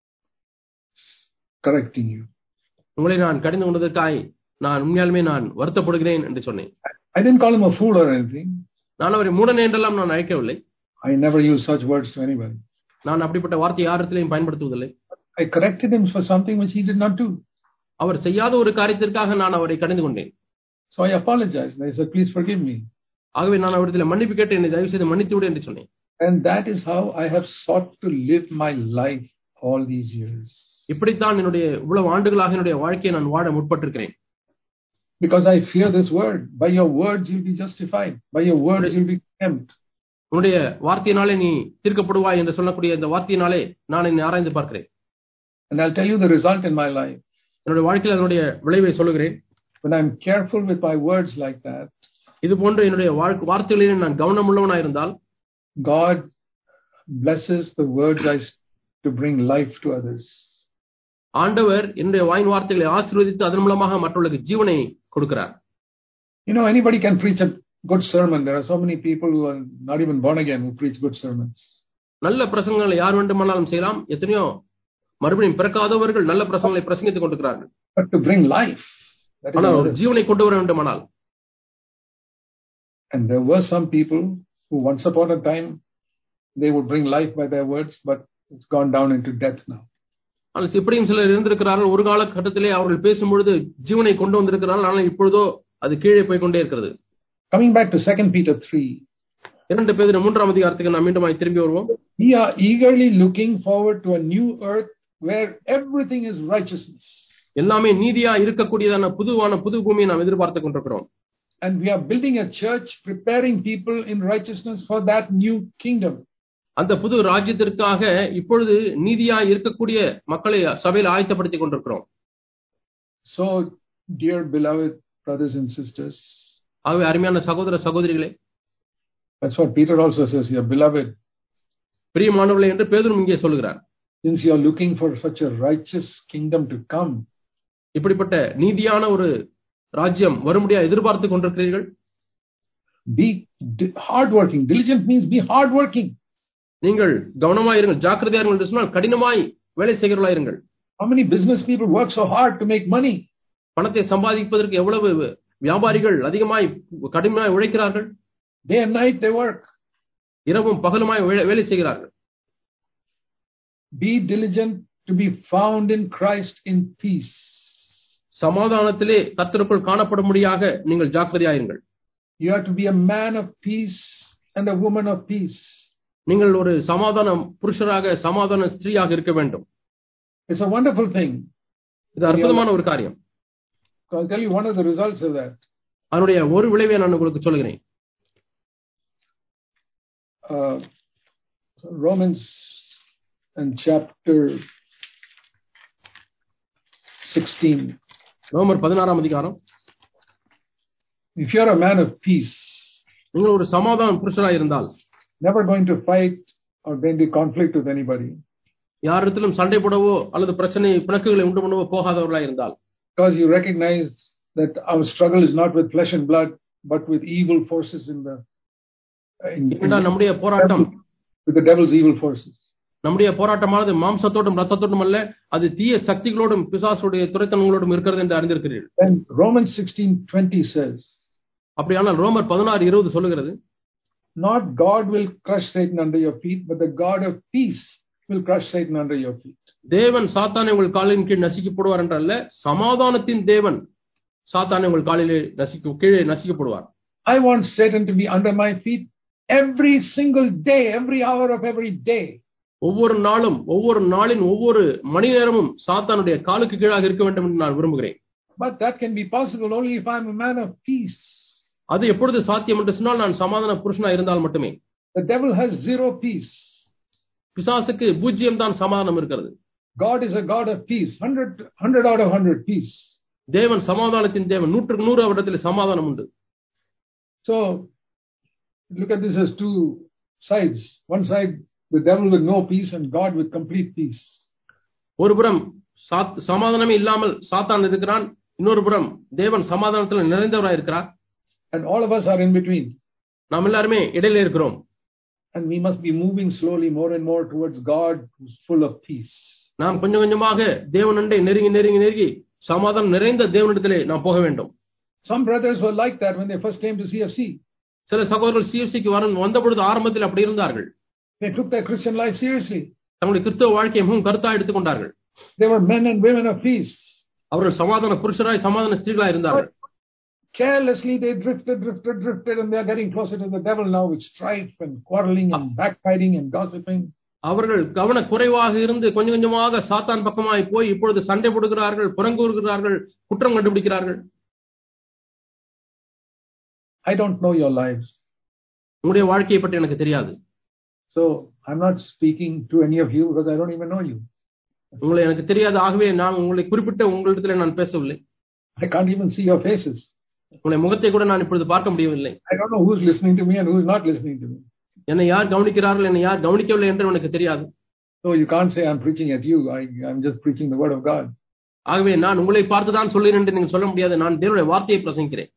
correcting you. உங்களை நான் கடிந்து கொண்டதற்காய் நான் உண்மையாலுமே நான் வருத்தப்படுகிறேன் என்று சொன்னேன் I didn't call him a fool or anything. நான் அவரை மூடனே என்றெல்லாம் நான் அழைக்கவில்லை I never use such words to anybody. நான் அப்படிப்பட்ட வார்த்தை யாரிடத்திலையும் பயன்படுத்துவதில்லை I corrected him for something which he did not do. அவர் செய்யாத ஒரு காரியத்திற்காக நான் அவரை கடிந்து கொண்டேன் So I apologized. And I said, Please forgive me. ஆகவே நான் அவரிடத்தில் மன்னிப்பு கேட்டு என்னை தயவு செய்து மன்னித்து விடு என்று சொன்னேன் And that is how I have sought to live my life all these years. இப்படித்தான் என்னுடைய இவ்வளவு ஆண்டுகளாக என்னுடைய வாழ்க்கையை நான் வாழ முற்பட்டிருக்கிறேன் Because I fear this word. By your words, you'll be justified. By your words, you'll be condemned. உன்னுடைய வார்த்தையினாலே நீ தீர்க்கப்படுவாய் என்று சொல்லக்கூடிய இந்த வார்த்தையினாலே நான் என்னை ஆராய்ந்து பார்க்கிறேன் And I'll tell you the result in my life. என்னுடைய வாழ்க்கையில் அதனுடைய விளைவை சொல்லுகிறேன் When I'm careful with my words like that, இது போன்ற என்னுடைய வாழ்க்கை வார்த்தைகளிலே நான் கவனம் உள்ளவனாயிருந்தால் God blesses the words I s- to bring life to others. ஆண்டவர் என்னுடைய வாயின் வார்த்தைகளை ஆசீர்வதித்து அதன் மூலமாக மற்றவர்களுக்கு ஜீவனை கொடுக்கிறார் You know, anybody can preach a good sermon. There are so many people who are not even born again who preach good sermons. நல்ல பிரசங்கங்களை யார் வேண்டுமானாலும் செய்யலாம் எத்தனையோ மறுபடியும் பிறக்காதவர்கள் நல்ல பிரசங்களை பிரசங்கித்துக் கொண்டிருக்கிறார்கள் But to bring life, that is ஆனால் ஒரு another. ஜீவனை கொண்டு வர வேண்டுமானால் And there were some people who once upon a time, they would bring life by their words, but it's gone down into death now. ஆனால் இப்படியும் சிலர் இருந்திருக்கிறார்கள் ஒரு காலகட்டத்திலே அவர்கள் பேசும்பொழுது ஜீவனை கொண்டு வந்திருக்கிறார்கள் ஆனால் இப்பொழுதோ அது கீழே போய் கொண்டே இருக்கிறது Coming back to 2 Peter 3, இரண்டு பேர் மூன்றாம் அதிகாரத்துக்கு நாம் மீண்டும் திரும்பி வருவோம் we are eagerly looking forward to a new earth where everything is righteousness. எல்லாமே நீதியா இருக்கக்கூடியதான புதுவான புது பூமியை நாம் எதிர்பார்த்து கொண்டிருக்கிறோம் And we are building a church, preparing people in righteousness for that new kingdom. அந்த புது ராஜ்யத்திற்காக இப்பொழுது நீதியா இருக்கக்கூடிய மக்களை சபையில் ஆயத்தப்படுத்திக் கொண்டிருக்கிறோம் So, dear beloved brothers and sisters, ஆகவே அருமையான சகோதர சகோதரிகளே that's what Peter also says here, beloved. பிரியமானவர்களே என்று பேதரும் இங்கே சொல்கிறார் since you are looking for such a righteous kingdom to come, இப்படிப்பட்ட நீதியான ஒரு ராஜ்யம் வரும்படியா எதிர்பார்த்து கொண்டிருக்கிறீர்கள் be d- hardworking. Diligent means be hardworking. நீங்கள் கவனமாயிருங்கள் ஜாக்கிரதையா இருங்கள் என்று சொன்னால் கடினமாய் வேலை செய்கிறவர்களாயிருங்கள் How many business people work so hard to make money? பணத்தை சம்பாதிப்பதற்கு எவ்வளவு வியாபாரிகள் அதிகமாய் கடுமையாய் உழைக்கிறார்கள் Day and night they work. இரவும் பகலுமாய் வே- வேலை செய்கிறார்கள் Be diligent to be found in Christ in peace. சமாதானத்திலே கர்த்தருக்குள் காணப்படும்படியாக நீங்கள் ஜாக்கிரதையாயிருங்கள் You have to be a man of peace and a woman of peace. நீங்கள் ஒரு சமாதான புருஷராக சமாதான ஸ்திரீயாக இருக்க வேண்டும் It's a wonderful thing. இது அற்புதமான ஒரு காரியம் I'll tell you one of the results of that. அதனுடைய ஒரு விளைவை நான் உங்களுக்கு சொல்கிறேன் Uh, Romans and chapter 16. ரோமர் பதினாறாம் அதிகாரம் If you're a man of peace, நீங்கள் ஒரு சமாதான புருஷராக இருந்தால் never going to fight or going to conflict with anybody, யாரிடத்திலும் சண்டை போடவோ அல்லது பிரச்சனை பிணக்குகளை உண்டு பண்ணவோ போகாதவர்களாக இருந்தால் because you recognize that our struggle is not with flesh and blood, but with evil forces in the in, in- ஏனென்றால் நம்முடைய போராட்டம் with the devil's evil forces. நம்முடைய போராட்டமானது மாம்சத்தோடும் ரத்தத்தோடும் அல்ல அது தீய சக்திகளோடும் பிசாசுடைய துறைத்தனங்களோடும் இருக்கிறது என்று அறிந்திருக்கிறீர்கள் Then Romans 16:20 says, அப்படியானால் ரோமர் பதினாறு இருபது சொல்லுகிறது Not God will crush Satan under your feet, but the God of peace will crush Satan under your feet. தேவன் சாத்தானை உங்கள் காலின் கீழ் நசிக்கப்படுவார் என்றல்ல சமாதானத்தின் தேவன் சாத்தானை உங்கள் காலிலே நசிக்க கீழே நசிக்கப்படுவார் I want Satan to be under my feet every single day, every hour of every day. ஒவ்வொரு நாளும் ஒவ்வொரு நாளின் ஒவ்வொரு மணி நேரமும் சாத்தானுடைய காலுக்கு கீழாக இருக்க வேண்டும் என்று நான் விரும்புகிறேன் But that can be possible only if I'm a man of peace. அது எப்பொழுது சாத்தியம் என்று சொன்னால் நான் சமாதான புருஷனா இருந்தால் மட்டுமே The devil has zero peace. பிசாசுக்கு பூஜ்ஜியம் தான் சமாதானம் இருக்கிறது God is a God of peace, 100, 100 out of 100 peace. தேவன் சமாதானத்தின் தேவன் நூற்றுக்கு நூறு அவரிடத்தில் சமாதானம் உண்டு So look at this as two sides. One side, the devil with no peace, and God with complete peace. ஒரு புறம் சாத் சமாதானமே இல்லாமல் சாத்தான் இருக்கிறான் இன்னொரு புறம் தேவன் சமாதானத்தில் நிறைந்தவராய் இருக்கிறார் And all of us are in between. நாம் எல்லாருமே இடையில இருக்கிறோம் And we must be moving slowly more and more towards God who's full of peace. நாம் கொஞ்சம் கொஞ்சமாக தேவனண்டை நெருங்கி நெருங்கி நெருங்கி சமாதானம் நிறைந்த தேவனிடத்திலே நாம் போக வேண்டும் Some brothers were like that when they first came to CFC. சில சகோதரர்கள் சிஎஃப்சிக்கு வர வந்த பொழுது ஆரம்பத்தில் அப்படி இருந்தார்கள் They took their Christian life seriously. தங்களுடைய கிறிஸ்தவ வாழ்க்கையை மிகவும் கருத்தா எடுத்துக்கொண்டார்கள் They were men and women of peace. அவர்கள் சமாதான புருஷராய் சமாதான ஸ்திரீகளாய் இருந்தார்கள் Carelessly, they drifted, drifted, drifted, and they are getting closer to the devil now with strife and quarreling and backbiting and gossiping. அவர்கள் கவன குறைவாக இருந்து கொஞ்சம் கொஞ்சமாக சாத்தான் பக்கமாய் போய் இப்பொழுது சண்டை போடுகிறார்கள் புறங்கூறுகிறார்கள் குற்றம் கண்டுபிடிக்கிறார்கள் I don't know your lives. உங்களுடைய வாழ்க்கையை பற்றி எனக்கு தெரியாது So I'm not speaking to any of you because I don't even know you. உங்களை எனக்கு தெரியாது ஆகவே நான் உங்களை குறிப்பிட்ட உங்களிடத்துல நான் பேசவில்லை I can't even see your faces. உங்களை முகத்தை கூட நான் இப்பொழுது பார்க்க முடியவில்லை I don't know who's listening to me and who's not listening to me. என்னை யார் கவனிக்கிறார்கள் என்னை யார் கவனிக்கவில்லை என்று எனக்கு தெரியாது So you can't say I'm preaching at you. I, I'm just preaching the word of God. ஆகவே நான் உங்களை பார்த்து தான் சொல்லுகிறேன் என்று நீங்கள் சொல்ல முடியாது நான் தேவனுடைய வார்த்தையை பிரசங்கிக்கிறேன்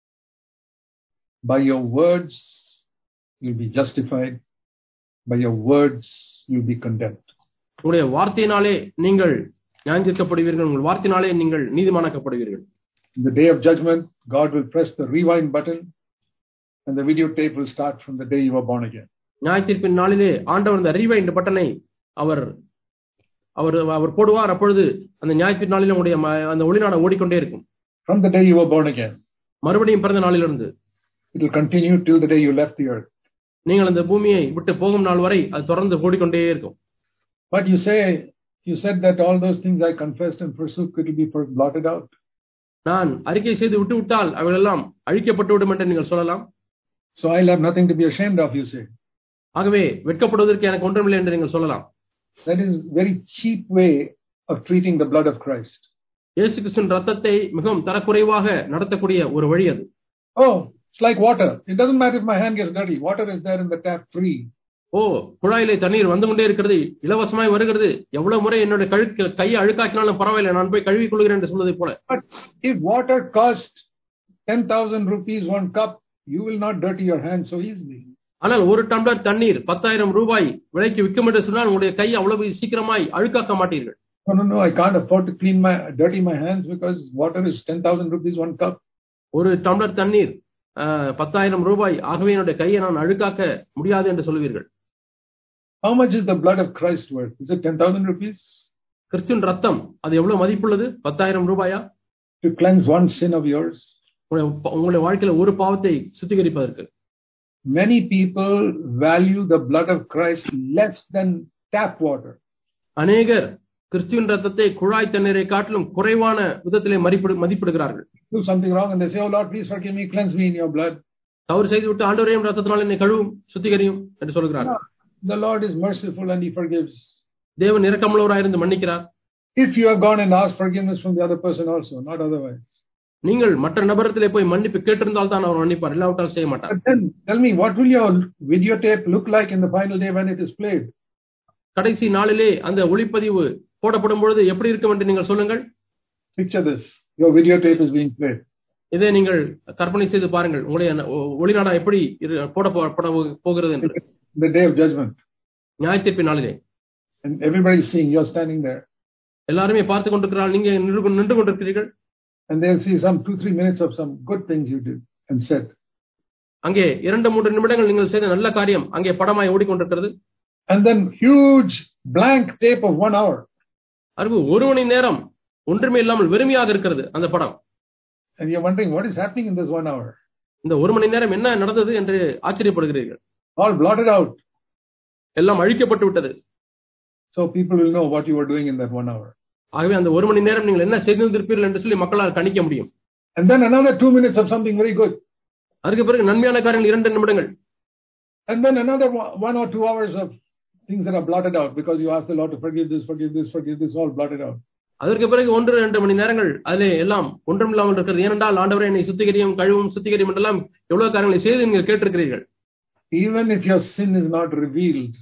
By your words, you'll be justified. By your words, you'll be condemned. உங்களுடைய வார்த்தையினாலே நீங்கள் நியாயந்தீர்க்கப்படுவீர்கள் உங்கள் வார்த்தையினாலே நீங்கள் நீதிமானாக்கப்படுவீர்கள் In the day of judgment, God will press the rewind button and the videotape will start from the day you were born again. நியாயத்தீர்ப்பின் நாளிலே ஆண்டவர் இந்த rewind பட்டனை அவர் அவர் அவர் போடுவார் அப்பொழுது அந்த நியாயத்தின் நாளில் உங்களுடைய ம- அந்த ஒளிநாட ஓடிக்கொண்டே இருக்கும் From the day you were born again, மறுபடியும் பிறந்த நாளிலிருந்து it will continue till the day you left the earth. நீங்கள் அந்த பூமியை விட்டு போகும் நாள் வரை அது தொடர்ந்து ஓடிக்கொண்டே இருக்கும் But you say, you said that all those things I confessed and forsook, it will be for- blotted out. நான் அறிக்கை செய்து விட்டு விட்டால் அவைகளெல்லாம் அழிக்கப்பட்டு விடும் என்று நீங்கள் சொல்லலாம் So I'll have nothing to be ashamed of, you say. ஆகவே வெட்கப்படுவதற்கு எனக்கு ஒன்றுமில்லை என்று நீங்கள் சொல்லலாம் That is very cheap way of treating the blood of Christ. இயேசு கிறிஸ்துவின் ரத்தத்தை மிகவும் தரக்குறைவாக நடத்தக்கூடிய ஒரு வழி அது Oh, it's like water. It doesn't matter if my hand gets dirty. Water is there in the tap free. ஓ குழாயிலே தண்ணீர் வந்து கொண்டே இருக்கிறது இலவசமாய் வருகிறது எவ்வளவு முறை என்னுடைய கழுக்கு கையை அழுக்காக்கினாலும் பரவாயில்லை நான் போய் கழுவிக் கொள்கிறேன் என்று சொன்னதை போல But if water costs 10,000 rupees one cup, you will not dirty your hands so easily. ஆனால் ஒரு டம்ளர் தண்ணீர் பத்தாயிரம் ரூபாய் விலைக்கு விற்கும் என்று சொன்னால் உங்களுடைய கை அவ்வளவு சீக்கிரமாய் அழுக்காக்க மாட்டீர்கள் No, no, no, I can't afford to clean my, dirty my hands because water is 10,000 rupees one cup. ஒரு டம்ளர் தண்ணீர் ஆஹ், பத்தாயிரம் ரூபாய் ஆகவே என்னுடைய கையை நான் அழுக்காக்க முடியாது என்று சொல்வீர்கள் How much is the blood of Christ worth? Is it 10,000 rupees? கிறிஸ்துவின் ரத்தம் அது எவ்வளவு மதிப்புள்ளது பத்தாயிரம் ரூபாயா To cleanse one sin of yours? உங்களுடைய உங்களுடைய வாழ்க்கையில ஒரு பாவத்தை சுத்திகரிப்பதற்கு Many people value the blood of Christ less than tap water. அநேகர் கிறிஸ்துவின் ரத்தத்தை குழாய் தண்ணீரை காட்டிலும் குறைவான விதத்திலே மதிப்பிடு மதிப்பிடுகிறார்கள் Do something wrong and they say, Oh Lord, please forgive me, cleanse me in your blood. தவறு செய்துவிட்டு ஆண்டவரையும் ரத்தத்தினால் என்னை கழுவும் சுத்திகரியும் என்று சொல்கிறார்கள் The Lord is merciful and He forgives. தேவன் இரக்கமுள்ளவராயிருந்து மன்னிக்கிறார் If you have gone and asked forgiveness from the other person also, not otherwise. நீங்கள் மற்ற நபரத்திலே போய் மன்னிப்பு கேட்டிருந்தால் தான் அவர் மன்னிப்பார் இல்லாவிட்டால் செய்ய மாட்டார் But then tell me, what will your videotape look like in the final day when it is played? கடைசி நாளிலே அந்த ஒளிப்பதிவு போடப்படும் பொழுது எப்படி இருக்கும் என்று நீங்கள் சொல்லுங்கள் Picture this. Your videotape is being played. இதை நீங்கள் கற்பனை செய்து பாருங்கள் உங்களுடைய ஒ- ஒளிநாடா எப்படி இரு- போட போ- போட போகிறது என்று The day of judgment. நியாயத்தீர்ப்பு நாளிலே And everybody's seeing you're standing there. எல்லாருமே பார்த்து கொண்டிருக்கிறார்கள் நீங்க நின்று நின்று கொண்டிருக்கிறீர்கள் And they'll see some two, three minutes of some good things you did and said. அங்கே இரண்டு மூன்று நிமிடங்கள் நீங்கள் செய்த நல்ல காரியம் அங்கே படமாய் ஓடிக்கொண்டிருக்கிறது And then huge blank tape of one hour. அறிவு ஒரு மணி நேரம் ஒன்றுமே இல்லாமல் வெறுமையாக இருக்கிறது அந்த படம் And you're wondering what is happening in this one hour. இந்த ஒரு மணி நேரம் என்ன நடந்தது என்று ஆச்சரியப்படுகிறீர்கள் All blotted out. எல்லாம் அழிக்கப்பட்டு விட்டது So people will know what you were doing in that one hour. ஆகவே அந்த ஒரு மணி நேரம் நீங்கள் என்ன செய்திருந்திருப்பீர்கள் என்று சொல்லி மக்களால் கணிக்க முடியும் And then another two minutes of something very good. அதுக்கு பிறகு நன்மையான காரியங்கள் இரண்டு நிமிடங்கள் And then another one one or two hours of things that are blotted out because you asked the Lord to forgive this, forgive this, forgive this, all blotted out. அதற்கு பிறகு ஒன்று இரண்டு மணி நேரங்கள் அதிலே எல்லாம் ஒன்றும் இல்லாமல் இருக்கிறது ஏனென்றால் ஆண்டவரை என்னை சுத்திகரியும் கழுவும் சுத்திகரியும் என்றெல்லாம் எவ்வளவு காரியங்களை செய்து நீங்கள் கேட்டிருக்கிறீர்கள் Even if your sin is not revealed,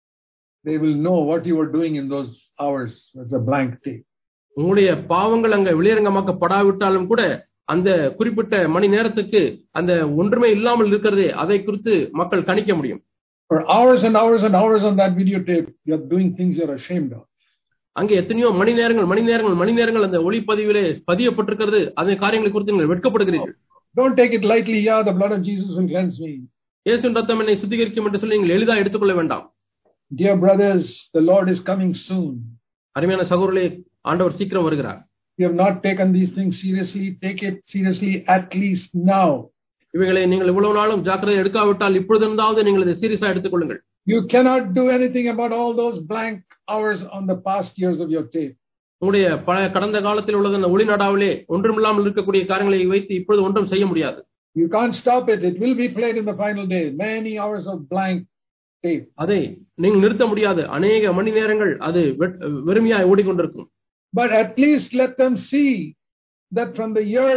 they will know what you were doing in those hours. It's a blank tape. உங்களுடைய பாவங்கள் அங்க வெளியரங்கமாக்கப்படாவிட்டாலும் கூட அந்த குறிப்பிட்ட மணி நேரத்துக்கு அந்த ஒன்றுமே இல்லாமல் இருக்கிறதே அதை குறித்து மக்கள் கணிக்க முடியும் For hours and hours and hours on that videotape, you're doing things you're ashamed of. அங்கே எத்தனையோ மணி நேரங்கள் மணி நேரங்கள் மணி நேரங்கள் அந்த ஒளிப்பதிவிலே பதியப்பட்டிருக்கிறது அந்த காரியங்களை குறித்து நீங்கள் வெட்கப்படுகிறீர்கள் Don't take it lightly. Yeah, the blood of Jesus will cleanse me. இயேசுவின் ரத்தம் என்னை சுத்திகரிக்கும் என்று சொல்லி நீங்கள் எளிதாக எடுத்துக்கொள்ள வேண்டாம் Dear brothers, the Lord is coming soon. அருமையான சகோதரர்களே ஆண்டவர் சீக்கிரம் வருகிறார் You have not taken these things seriously. Take it seriously at least now. இவைகளை நீங்கள் இவ்வளவு நாளும் ஜாக்கிரதை எடுக்காவிட்டால் இப்பொழுதிருந்தாவது நீங்கள் இதை சீரியஸா எடுத்துக்கொள்ளுங்கள் You cannot do anything about all those blank hours on the past years of your tape. உங்களுடைய பழைய கடந்த காலத்தில் உள்ளது அந்த ஒளிநாடாவிலே ஒன்றுமில்லாமல் இருக்கக்கூடிய காரியங்களை வைத்து இப்பொழுது ஒன்றும் செய்ய முடியாது You can't stop it. It will be played in the final day. Many hours of blank tape. அதை நீங்கள் நிறுத்த முடியாது அநேக மணி நேரங்கள் அது வெட்- வெறுமையாய் ஓடிக்கொண்டிருக்கும் But at least let them see that from the year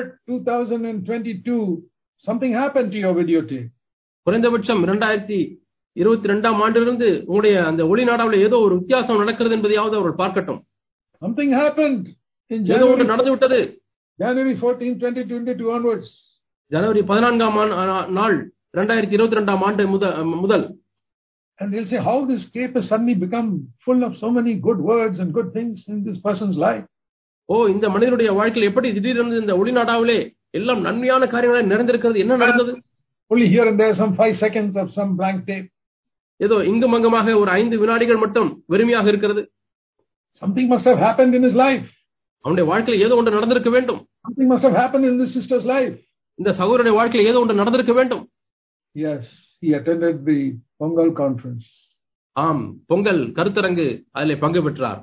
2022, something happened to your videotape. குறைந்தபட்சம் இரண்டாயிரத்தி இருபத்தி ரெண்டாம் ஆண்டிலிருந்து உங்களுடைய அந்த ஒளிநாடாவில் ஏதோ ஒரு வித்தியாசம் நடக்கிறது என்பதையாவது அவர்கள் பார்க்கட்டும் Something happened in ஏதோ ஒன்று January, நடந்து விட்டது January 14, 2022 onwards. ஜனவரி பதினான்காம் ஆண்- ஆ- நாள் இரண்டாயிரத்தி இருபத்தி ரெண்டாம் ஆண்டு முத- முதல் And they'll say how this tape has suddenly become full of so many good words and good things in this person's life. ஓ இந்த மனிதனுடைய வாழ்க்கையில் எப்படி திடீரென்று இந்த ஒளிநாடாவிலே எல்லாம் நன்மையான காரியங்களாக நிறைந்திருக்கிறது என்ன நடந்தது Only here and there, some five seconds of some blank tape. ஏதோ இங்கும் அங்குமாக ஒரு ஐந்து வினாடிகள் மட்டும் வெறுமையாக இருக்கிறது Something must have happened in his life. அவனுடைய வாழ்க்கையில் ஏதோ ஒன்று நடந்திருக்க வேண்டும் Something must have happened in this sister's life. இந்த சகோதரனுடைய வாழ்க்கையில் ஏதோ ஒன்று நடந்திருக்க வேண்டும் Yes, he attended the Pongal conference. ஆம் பொங்கல் கருத்தரங்கு அதிலே பங்கு பெற்றார்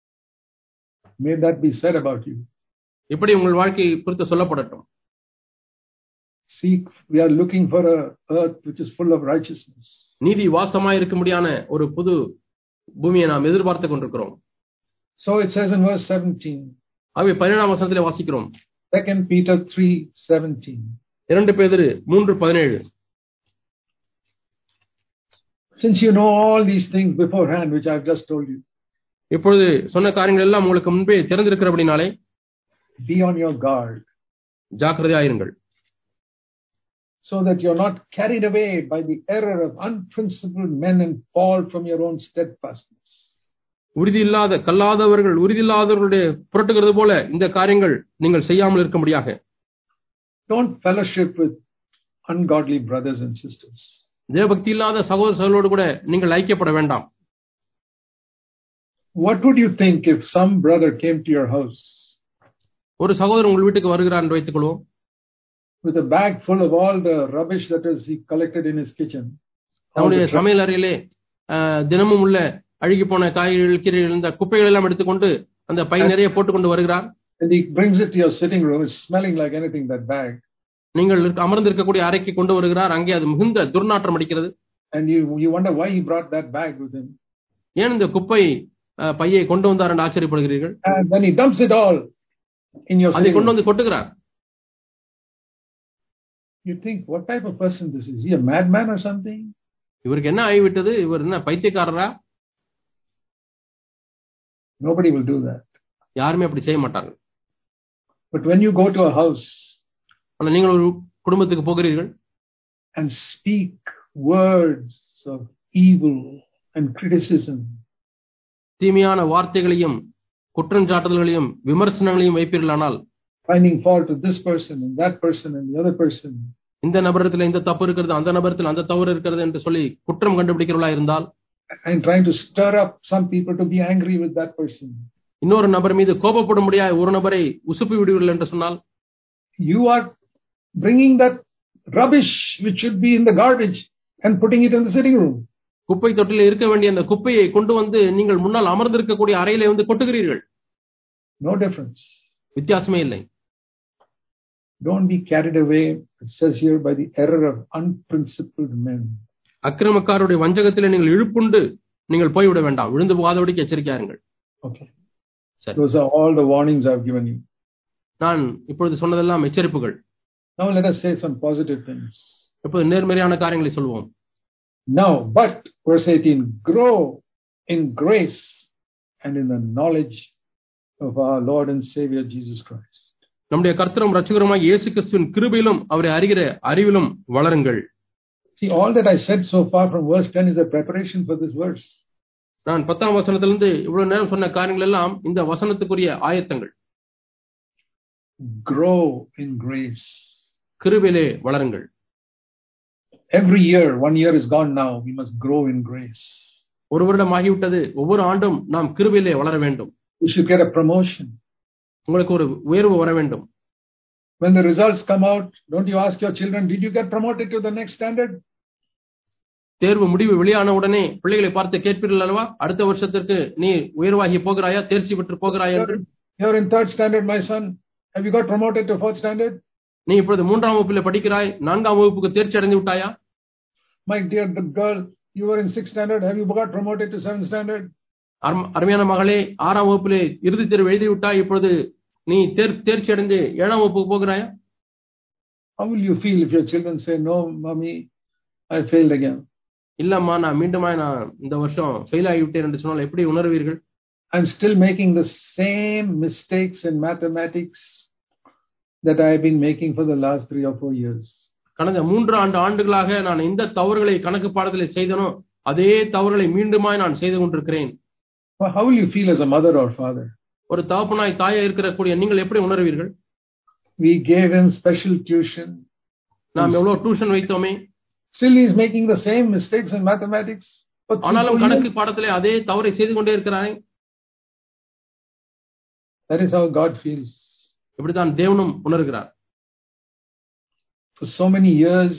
May that be said about you. இப்படி உங்கள் வாழ்க்கையை குறித்து சொல்லப்படட்டும் Seek, we are looking for a earth which is full of righteousness. நீதி வாசமாயிருக்கும்படியான ஒரு புது பூமியை நாம் எதிர்பார்த்து கொண்டிருக்கிறோம் So it says in verse 17, ஆகவே பதினேழாம் வசனத்திலே வாசிக்கிறோம் 2 Peter 3 17. இரண்டு பேதிரு மூன்று பதினேழு Since you know all these things beforehand, which I've just told you, இப்பொழுது சொன்ன காரியங்கள் எல்லாம் உங்களுக்கு முன்பே தெரிந்திருக்கிறபடினாலே be on your guard ஜாக்கிரதையாயிருங்கள் so that you're not carried away by the error of unprincipled men and fall from your own steadfastness. உறுதி இல்லாத கல்லாதவர்கள் உறுதி இல்லாதவர்களுடைய புரட்டுகிறது போல இந்த காரியங்கள் நீங்கள் செய்யாமல் இருக்கும்படியாக Don't fellowship with ungodly brothers and sisters. தேவபக்தி இல்லாத சகோதர சகோதரோடு கூட நீங்கள் ஐக்கியப்பட வேண்டாம் What would you think if some brother came to your house ஒரு சகோதரர் உங்கள் வீட்டுக்கு வருகிறார் என்று வைத்துக் கொள்வோம் with a bag full of all the rubbish that is he collected in his kitchen? All நம்முடைய the trash, சமையல் அறையிலே ஆஹ், தினமும் உள்ள அழுகி போன காய்கறிகள் கீரைகள் இந்த குப்பைகள் எல்லாம் எடுத்துக்கொண்டு அந்த பை நிறைய போட்டுக்கொண்டு வருகிறார் and he brings it to your sitting room. It's smelling like anything, that bag. நீங்கள் இருக்க- அமர்ந்திருக்கக்கூடிய அறைக்கு கொண்டு வருகிறார் அங்கே அது மிகுந்த துர்நாற்றம் அடிக்கிறது And you, you wonder why he brought that bag with him. ஏன் இந்த குப்பை ஆஹ், பையை கொண்டு வந்தார் என்று ஆச்சரியப்படுகிறீர்கள் And then he dumps it all in your அதை sitting கொண்டு room. வந்து கொட்டுகிறார் You think, what type of person this is? Is he a madman or something? இவருக்கு என்ன ஆகிவிட்டது இவர் என்ன பைத்தியக்காரரா Nobody will do that. யாருமே அப்படி செய்ய மாட்டார்கள் But when you go to a house ஆனா நீங்கள் ஒரு குடும்பத்துக்கு போகிறீர்கள் and speak words of evil and criticism, தீமையான வார்த்தைகளையும் குற்றஞ்சாட்டுதல்களையும் விமர்சனங்களையும் வைப்பீர்களானால் finding fault with this person and that person and the other person, இந்த நபரத்தில் இந்த தப்பு இருக்கிறது அந்த நபரத்தில் அந்த தவறு இருக்கிறது என்று சொல்லி குற்றம் கண்டுபிடிக்கிறவர்களா இருந்தால் and trying to stir up some people to be angry with that person, இன்னொரு நபர் மீது கோபப்படும்படியா ஒரு நபரை உசுப்பி விடுவீர்கள் என்று சொன்னால் you are bringing that rubbish which should be in the garbage and putting it in the sitting room. குப்பை தொட்டில இருக்க வேண்டிய அந்த குப்பையை கொண்டு வந்து நீங்கள் முன்னால் அமர்ந்திருக்கக்கூடிய அறையிலே வந்து கொட்டுகிறீர்கள் No difference. வித்தியாசமே இல்லை Don't be carried away, it says here, by the error of unprincipled men. அக்கிரமக்காரருடைய வஞ்சகத்திலே நீங்கள் இழுப்புண்டு நீங்கள் போய்விட வேண்டாம் விழுந்து போகாதபடிக்கு எச்சரிக்கையாருங்கள் Okay. Sir. Those are all the warnings I've given you. நான் இப்பொழுது சொன்னதெல்லாம் எச்சரிப்புகள் Now let us say some positive things. இப்போது நேர்மறையான காரியங்களை சொல்வோம் Now, but, verse 18, grow in grace and in the knowledge of our Lord and Savior Jesus Christ. நம்முடைய கர்த்தரும் ரட்சகருமாய் இயேசு கிறிஸ்துவின் கிருபையிலும் அவரை அறிகிற அறிவிலும் வளருங்கள் See, all that I said so far from verse 10 is a preparation for this verse. நான் பத்தாம் வசனத்திலிருந்து இவ்வளவு நேரம் சொன்ன காரியங்கள் எல்லாம் இந்த வசனத்துக்குரிய ஆயத்தங்கள் Grow in grace. கிருபையிலே வளருங்கள் Every year, one year is gone now, we must grow in grace. ஒரு வருடம் ஆகிவிட்டது ஒவ்வொரு ஆண்டும் நாம் கிருபையிலே வளர வேண்டும் You should get a promotion. உங்களுக்கு ஒரு உயர்வு வர வேண்டும் When the results come out, don't you ask your children, did you get promoted to the next standard? தேர்வு முடிவு வெளியான உடனே பிள்ளைகளை பார்த்து கேட்பீர்கள் அல்லவா அடுத்த வருஷத்திற்கு நீ உயர்வாகி போகிறாயா தேர்ச்சி பெற்று போகிறாயா என்று You're, you're in third standard, my son. Have you got promoted to fourth standard? நீ இப்பொழுது மூன்றாம் வகுப்பில் படிக்கிறாய் நான்காம் வகுப்புக்கு தேர்ச்சி அடைந்து விட்டாயா My dear the girl, you were in sixth standard. Have you got promoted to seventh standard? அரும்- அருமையான மகளே ஆறாம் வகுப்பிலே இறுதித் தேர்வு எழுதி விட்டாய் இப்பொழுது நீ தேர் தேர்ச்சி அடைந்து ஏழாம் வகுப்புக்கு போகிறாயா How will you feel if your children say, No, mommy, I failed again? இல்லம்மா நான் மீண்டுமா நான் இந்த வருஷம் ஃபெயில் ஆகிவிட்டேன் என்று சொன்னால் எப்படி உணர்வீர்கள் I'm still making the same mistakes in mathematics that I have been making for the last three or four years. கடந்த மூன்று ஆண்டு ஆண்டுகளாக நான் எந்த தவறுகளை கணக்கு பாடத்தில் செய்தனோ அதே தவறுகளை மீண்டுமாய் நான் செய்து கொண்டிருக்கிறேன் Well, how will you feel as a mother or father? ஒரு தகப்பனாய் தாயா இருக்கக்கூடிய நீங்கள் எப்படி உணர்வீர்கள் We gave him special tuition. நாம் எவ்வளவு டியூஷன் வைத்தோமே Still, he's making the same mistakes in mathematics. For three, ஆனாலும் four கணக்கு years. பாடத்திலே அதே தவறை செய்து கொண்டே இருக்கிறாரே That is how God feels. இப்படித்தான் தேவனும் உணர்கிறார் For so many years,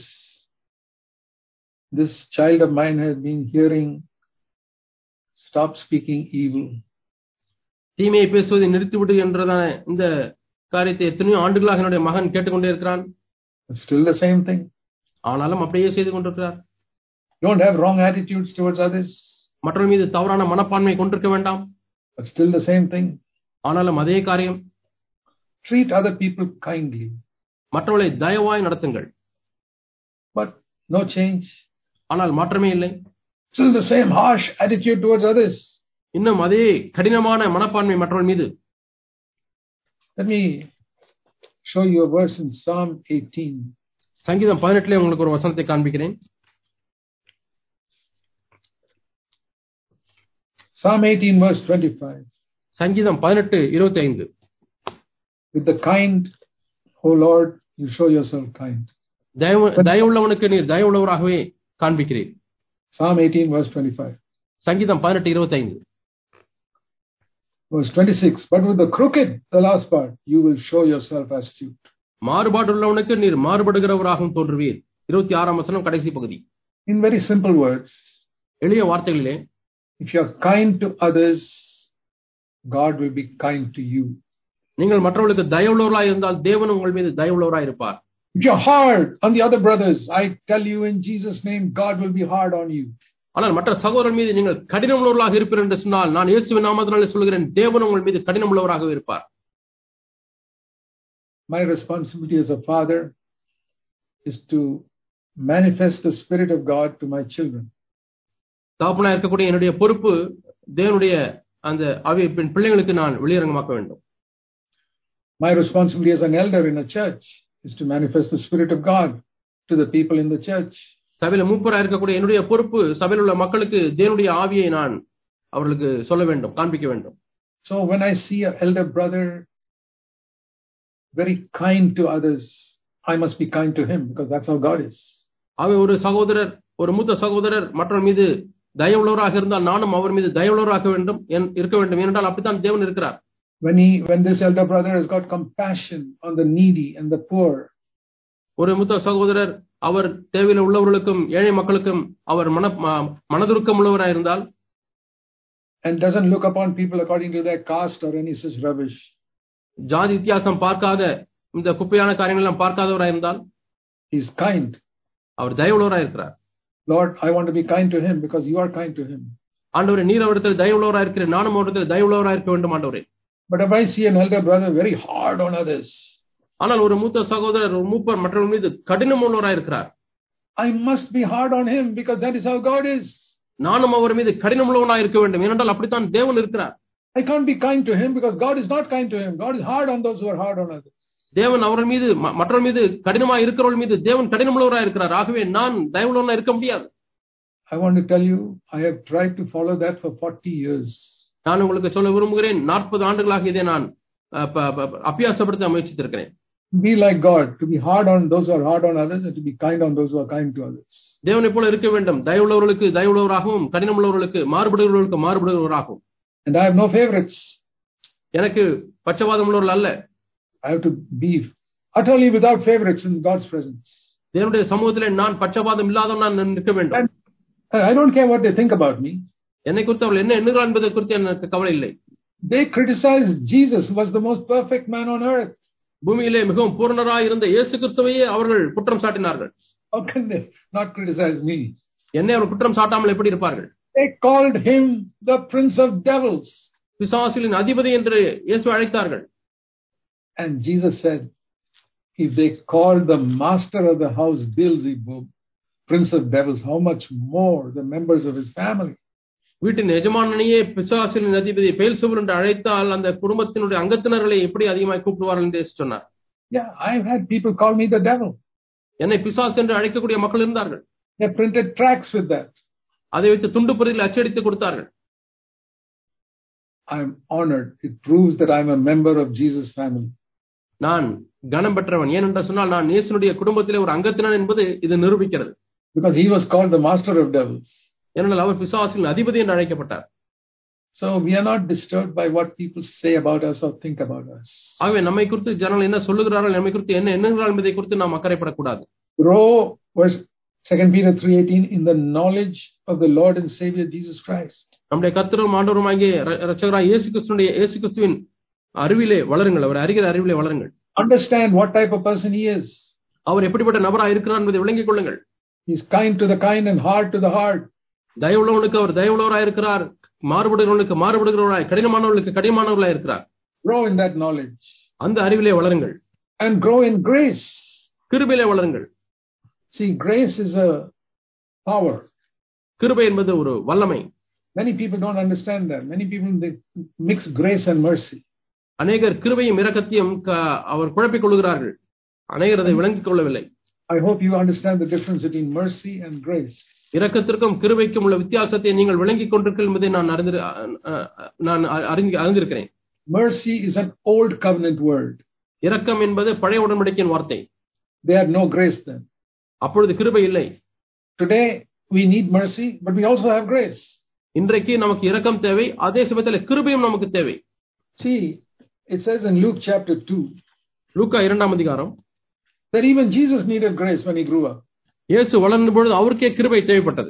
this child of mine has been hearing, stop speaking evil. தீமையை பேசுவதை நிறுத்திவிடு என்றதான இந்த காரியத்தை எத்தனையோ ஆண்டுகளாக என்னுடைய மகன் கேட்டுக்கொண்டே இருக்கிறான் It's still the same thing. ஆனாலும் அப்படியே செய்து கொண்டிருக்கிறார் Don't have wrong attitudes towards others, மற்றவர் மீது தவறான மனப்பான்மை கொண்டிருக்க வேண்டாம் but still the same thing. ஆனாலும் அதே காரியம் Treat other people kindly, மற்றவர்களை தயவாய் நடத்துங்கள் but no change. ஆனால் மாற்றமே இல்லை Still the same harsh attitude towards others. இன்னும் அதே கடினமான மனப்பான்மை மற்றவர்கள் மீது Let me show you a verse in Psalm 18. சங்கீதம் பதினெட்டுல உங்களுக்கு ஒரு வசனத்தை காண்பிக்கிறேன் Psalm 18, verse 25. சங்கீதம் பதினெட்டு இருபத்தி ஐந்து With the kind, O Lord, you show yourself kind. தயவு தயவுள்ளவனுக்கு நீர் தயவுள்ளவராகவே காண்பிக்கிறீர் Psalm 18, verse 25. சங்கீதம் பதினெட்டு இருபத்தி ஐந்து Verse 26. But with the crooked, the last part, you will show yourself astute. மாறுபாடுள்ளவனுக்கு நீர் மாறுபடுகிறவராகவும் தோன்றுவீர் இருபத்தி ஆறாம் வசனம் கடைசி பகுதி In very simple words, எளிய வார்த்தைகளிலே if you are kind to others, God will be kind to you. நீங்கள் மற்றவர்களுக்கு தயவுள்ளவராய் இருந்தால் தேவன் உங்கள் மீது தயவுள்ளவராய் இருப்பார் If you're hard on the other brothers, I tell you in Jesus' name, God will be hard on you. ஆனால் மற்ற சகோதரர் மீது நீங்கள் கடினமுள்ளவர்களாக இருப்பீர் என்று சொன்னால் நான் இயேசுவின் நாமத்தினாலே சொல்கிறேன் தேவன் உங்கள் மீது கடினமுள்ளவராகவே இருப்பார் My responsibility as a father is to manifest the Spirit of God to my children. தாப்பனா இருக்கக்கூடிய என்னுடைய பொறுப்பு தேவனுடைய அந்த அவை பின் பிள்ளைகளுக்கு நான் வெளியரங்கமாக்க வேண்டும் My responsibility as an elder in a church is to manifest the Spirit of God to the people in the church. சபையில மூப்பரா இருக்கக்கூடிய என்னுடைய பொறுப்பு சபையில் உள்ள மக்களுக்கு தேவனுடைய ஆவியை நான் அவர்களுக்கு சொல்ல வேண்டும் காண்பிக்க வேண்டும் So when I see an elder brother very kind to others, I must be kind to him because that's how God is. அவை ஒரு சகோதரர் ஒரு மூத்த சகோதரர் மற்றவர் மீது தயவுள்ளவராக இருந்தால் நானும் அவர் மீது தயவுள்ளவராக வேண்டும் என்- இருக்க வேண்டும் ஏனென்றால் அப்படித்தான் தேவன் இருக்கிறார் When he, when this elder brother has got compassion on the needy and the poor, ஒரு மூத்த சகோதரர் அவர் தேவையில் உள்ளவர்களுக்கும் ஏழை மக்களுக்கும் அவர் மன ம- மனதுருக்கம் உள்ளவராக இருந்தால் and doesn't look upon people according to their caste or any such rubbish, ஜாதி வித்தியாசம் பார்க்காத இந்த குப்பையான காரியங்கள் எல்லாம் பார்க்காதவராக இருந்தால் he's kind. அவர் தயவுள்ளவராக இருக்கிறார் Lord, I want to be kind to him because you are kind to him. ஆண்டவரே நீர் அவரிடத்தில் தயவுள்ளவராக இருக்கிறேன் நானும் அவரிடத்தில் தயவுள்ளவராக இருக்க வேண்டும் ஆண்டவரே But if I see an elder brother very hard on others, ஆனால் ஒரு மூத்த சகோதரர் ஒரு மூப்பர் மற்றவர்கள் மீது கடினம் உள்ளவராக இருக்கிறார் I must be hard on him because that is how God is. நானும் அவர் மீது கடினம் உள்ளவனாக இருக்க வேண்டும் ஏனென்றால் அப்படித்தான் தேவன் இருக்கிறார் I can't be kind to him because God is not kind to him. God is hard on those who are hard on others. தேவன் அவர்கள் மீது ம- மற்றவர்கள் மீது கடினமாக இருக்கிறவர்கள் மீது தேவன் கடினம் உள்ளவராக இருக்கிறார் ஆகவே நான் தயவுள்ளவனாக இருக்க முடியாது I want to tell you, I have tried to follow that for 40 years. நான் உங்களுக்கு சொல்ல விரும்புகிறேன் நாற்பது ஆண்டுகளாக இதை நான் அஹ், ப- ப- ப- அபியாசப்படுத்த முயற்சித்திருக்கிறேன் Be like God, to be hard on those who are hard on others and to be kind on those who are kind to others. தேவனை போல இருக்க வேண்டும் தயவுள்ளவர்களுக்கு தயவுள்ளவராகவும் கடினம் உள்ளவர்களுக்கு மாறுபடுகிறவர்களுக்கு மாறுபடுகிறவராகவும் And I have no favorites. எனக்கு பச்சவாதம் உள்ளவர்கள் அல்ல I have to be utterly without favorites in God's presence. தேவனுடைய சமூகத்திலே நான் பச்சவாதம் இல்லாதவன் நான் நிற்க வேண்டும் And and I don't care what they think about me. என்னை குறித்து அவர்கள் என்ன எண்ணுகிறார் என்பதை குறித்து எனக்கு கவலை இல்லை They criticize Jesus, who was the most perfect man on earth. பூமியிலே மிகவும் பூரணராய் இருந்த இயேசு கிறிஸ்துவையே அவர்கள் குற்றம் சாட்டினார்கள் How can they not criticize me? என்னை அவர்கள் குற்றம் சாட்டாமல் எப்படி இருப்பார்கள் They called him the prince of devils. பிசாசுகளின் அதிபதி என்று இயேசு அழைத்தார்கள் And Jesus said, if they called the master of the house Beelzebub, prince of devils, how much more the members of his family? வீட்டின் எஜமானனையே பிசாசுகளின் அதிபதி பெயல்சுவர் என்று அழைத்தால் அந்த குடும்பத்தினுடைய அங்கத்தினர்களை எப்படி அதிகமாய் கூப்பிடுவார்கள் என்று இயேசு சொன்னார் Yeah, I've had people call me the devil. என்னை பிசாசு என்று அழைக்கக்கூடிய மக்கள் இருந்தார்கள் They printed tracts with that. அதை வைத்து துண்டு பொறியில் அச்சடித்து கொடுத்தார்கள் I'm honored. It proves that I'm a member of Jesus' family. நான் கனம் பெற்றவன் ஏனென்று சொன்னால் நான் இயேசுனுடைய குடும்பத்திலே ஒரு அங்கத்தினன் என்பது இது நிரூபிக்கிறது Because he was called the master of devils. ஏனென்றால் அவர் பிசாசின் அதிபதி என்று அழைக்கப்பட்டார் So we are not disturbed by what people say about us or think about us. ஆகவே நம்மை குறித்து ஜனங்கள் என்ன சொல்லுகிறார்கள் நம்மை குறித்து என்ன எண்ணுகிறார்கள் என்பதை குறித்து நாம் அக்கறைப்படக்கூடாது Grow, verse 2 Peter 3.18, in the knowledge of the Lord and Savior Jesus Christ. நம்முடைய கர்த்தரும் ஆண்டவருமாகிய ர- இரட்சகராய் இயேசு கிறிஸ்துடைய இயேசு கிறிஸ்துவின் அறிவிலே வளருங்கள் அவர் அறிகிற அறிவிலே வளருங்கள் Understand what type of person he is. அவர் எப்படிப்பட்ட நபராக இருக்கிறார் என்பதை விளங்கிக் கொள்ளுங்கள் He's kind to the kind and hard to the hard. தயவுள்ளவனுக்கு அவர் தயவுள்ளவராய் இருக்கிறார் மாறுபடுகிறவனுக்கு மாறுபடுகிறவராய் கடினமானவர்களுக்கு கடினமானவர்களாய் இருக்கிறார் Grow in that knowledge அந்த அறிவிலே வளருங்கள் and grow in grace. கிருபிலே வளருங்கள் See, grace is a power. கிருபை என்பது ஒரு வல்லமை Many people don't understand that. Many people they mix grace and mercy. அநேகர் கிருபையும் இரக்கத்தையும் க- அவர் குழப்பிக் கொள்கிறார்கள் அநேகர் அதை விளங்கிக் கொள்ளவில்லை I hope you understand the difference between mercy and grace. இரக்கத்திற்கும் கிருபைக்கும் உள்ள வித்தியாசத்தை நீங்கள் விளங்கிக் கொண்டிருக்கிறீர்கள் என்பதை நான் அறிந்து அஹ், அஹ், நான் அறிந்து அறிந்திருக்கிறேன் Mercy is an old covenant word. இரக்கம் என்பது பழைய உடன்படிக்கையின் வார்த்தை They had no grace then. அப்பொழுது கிருபை இல்லை Today we need mercy, but we also have grace. இன்றைக்கு நமக்கு இரக்கம் தேவை அதே சமயத்தில் கிருபையும் நமக்கு தேவை See, it says in Luke chapter 2 லூக்கா இரண்டாம் அதிகாரம் that even Jesus needed grace when he grew up இயேசு வளர்ந்த பொழுது அவருக்கே கிருபை தேவைப்பட்டது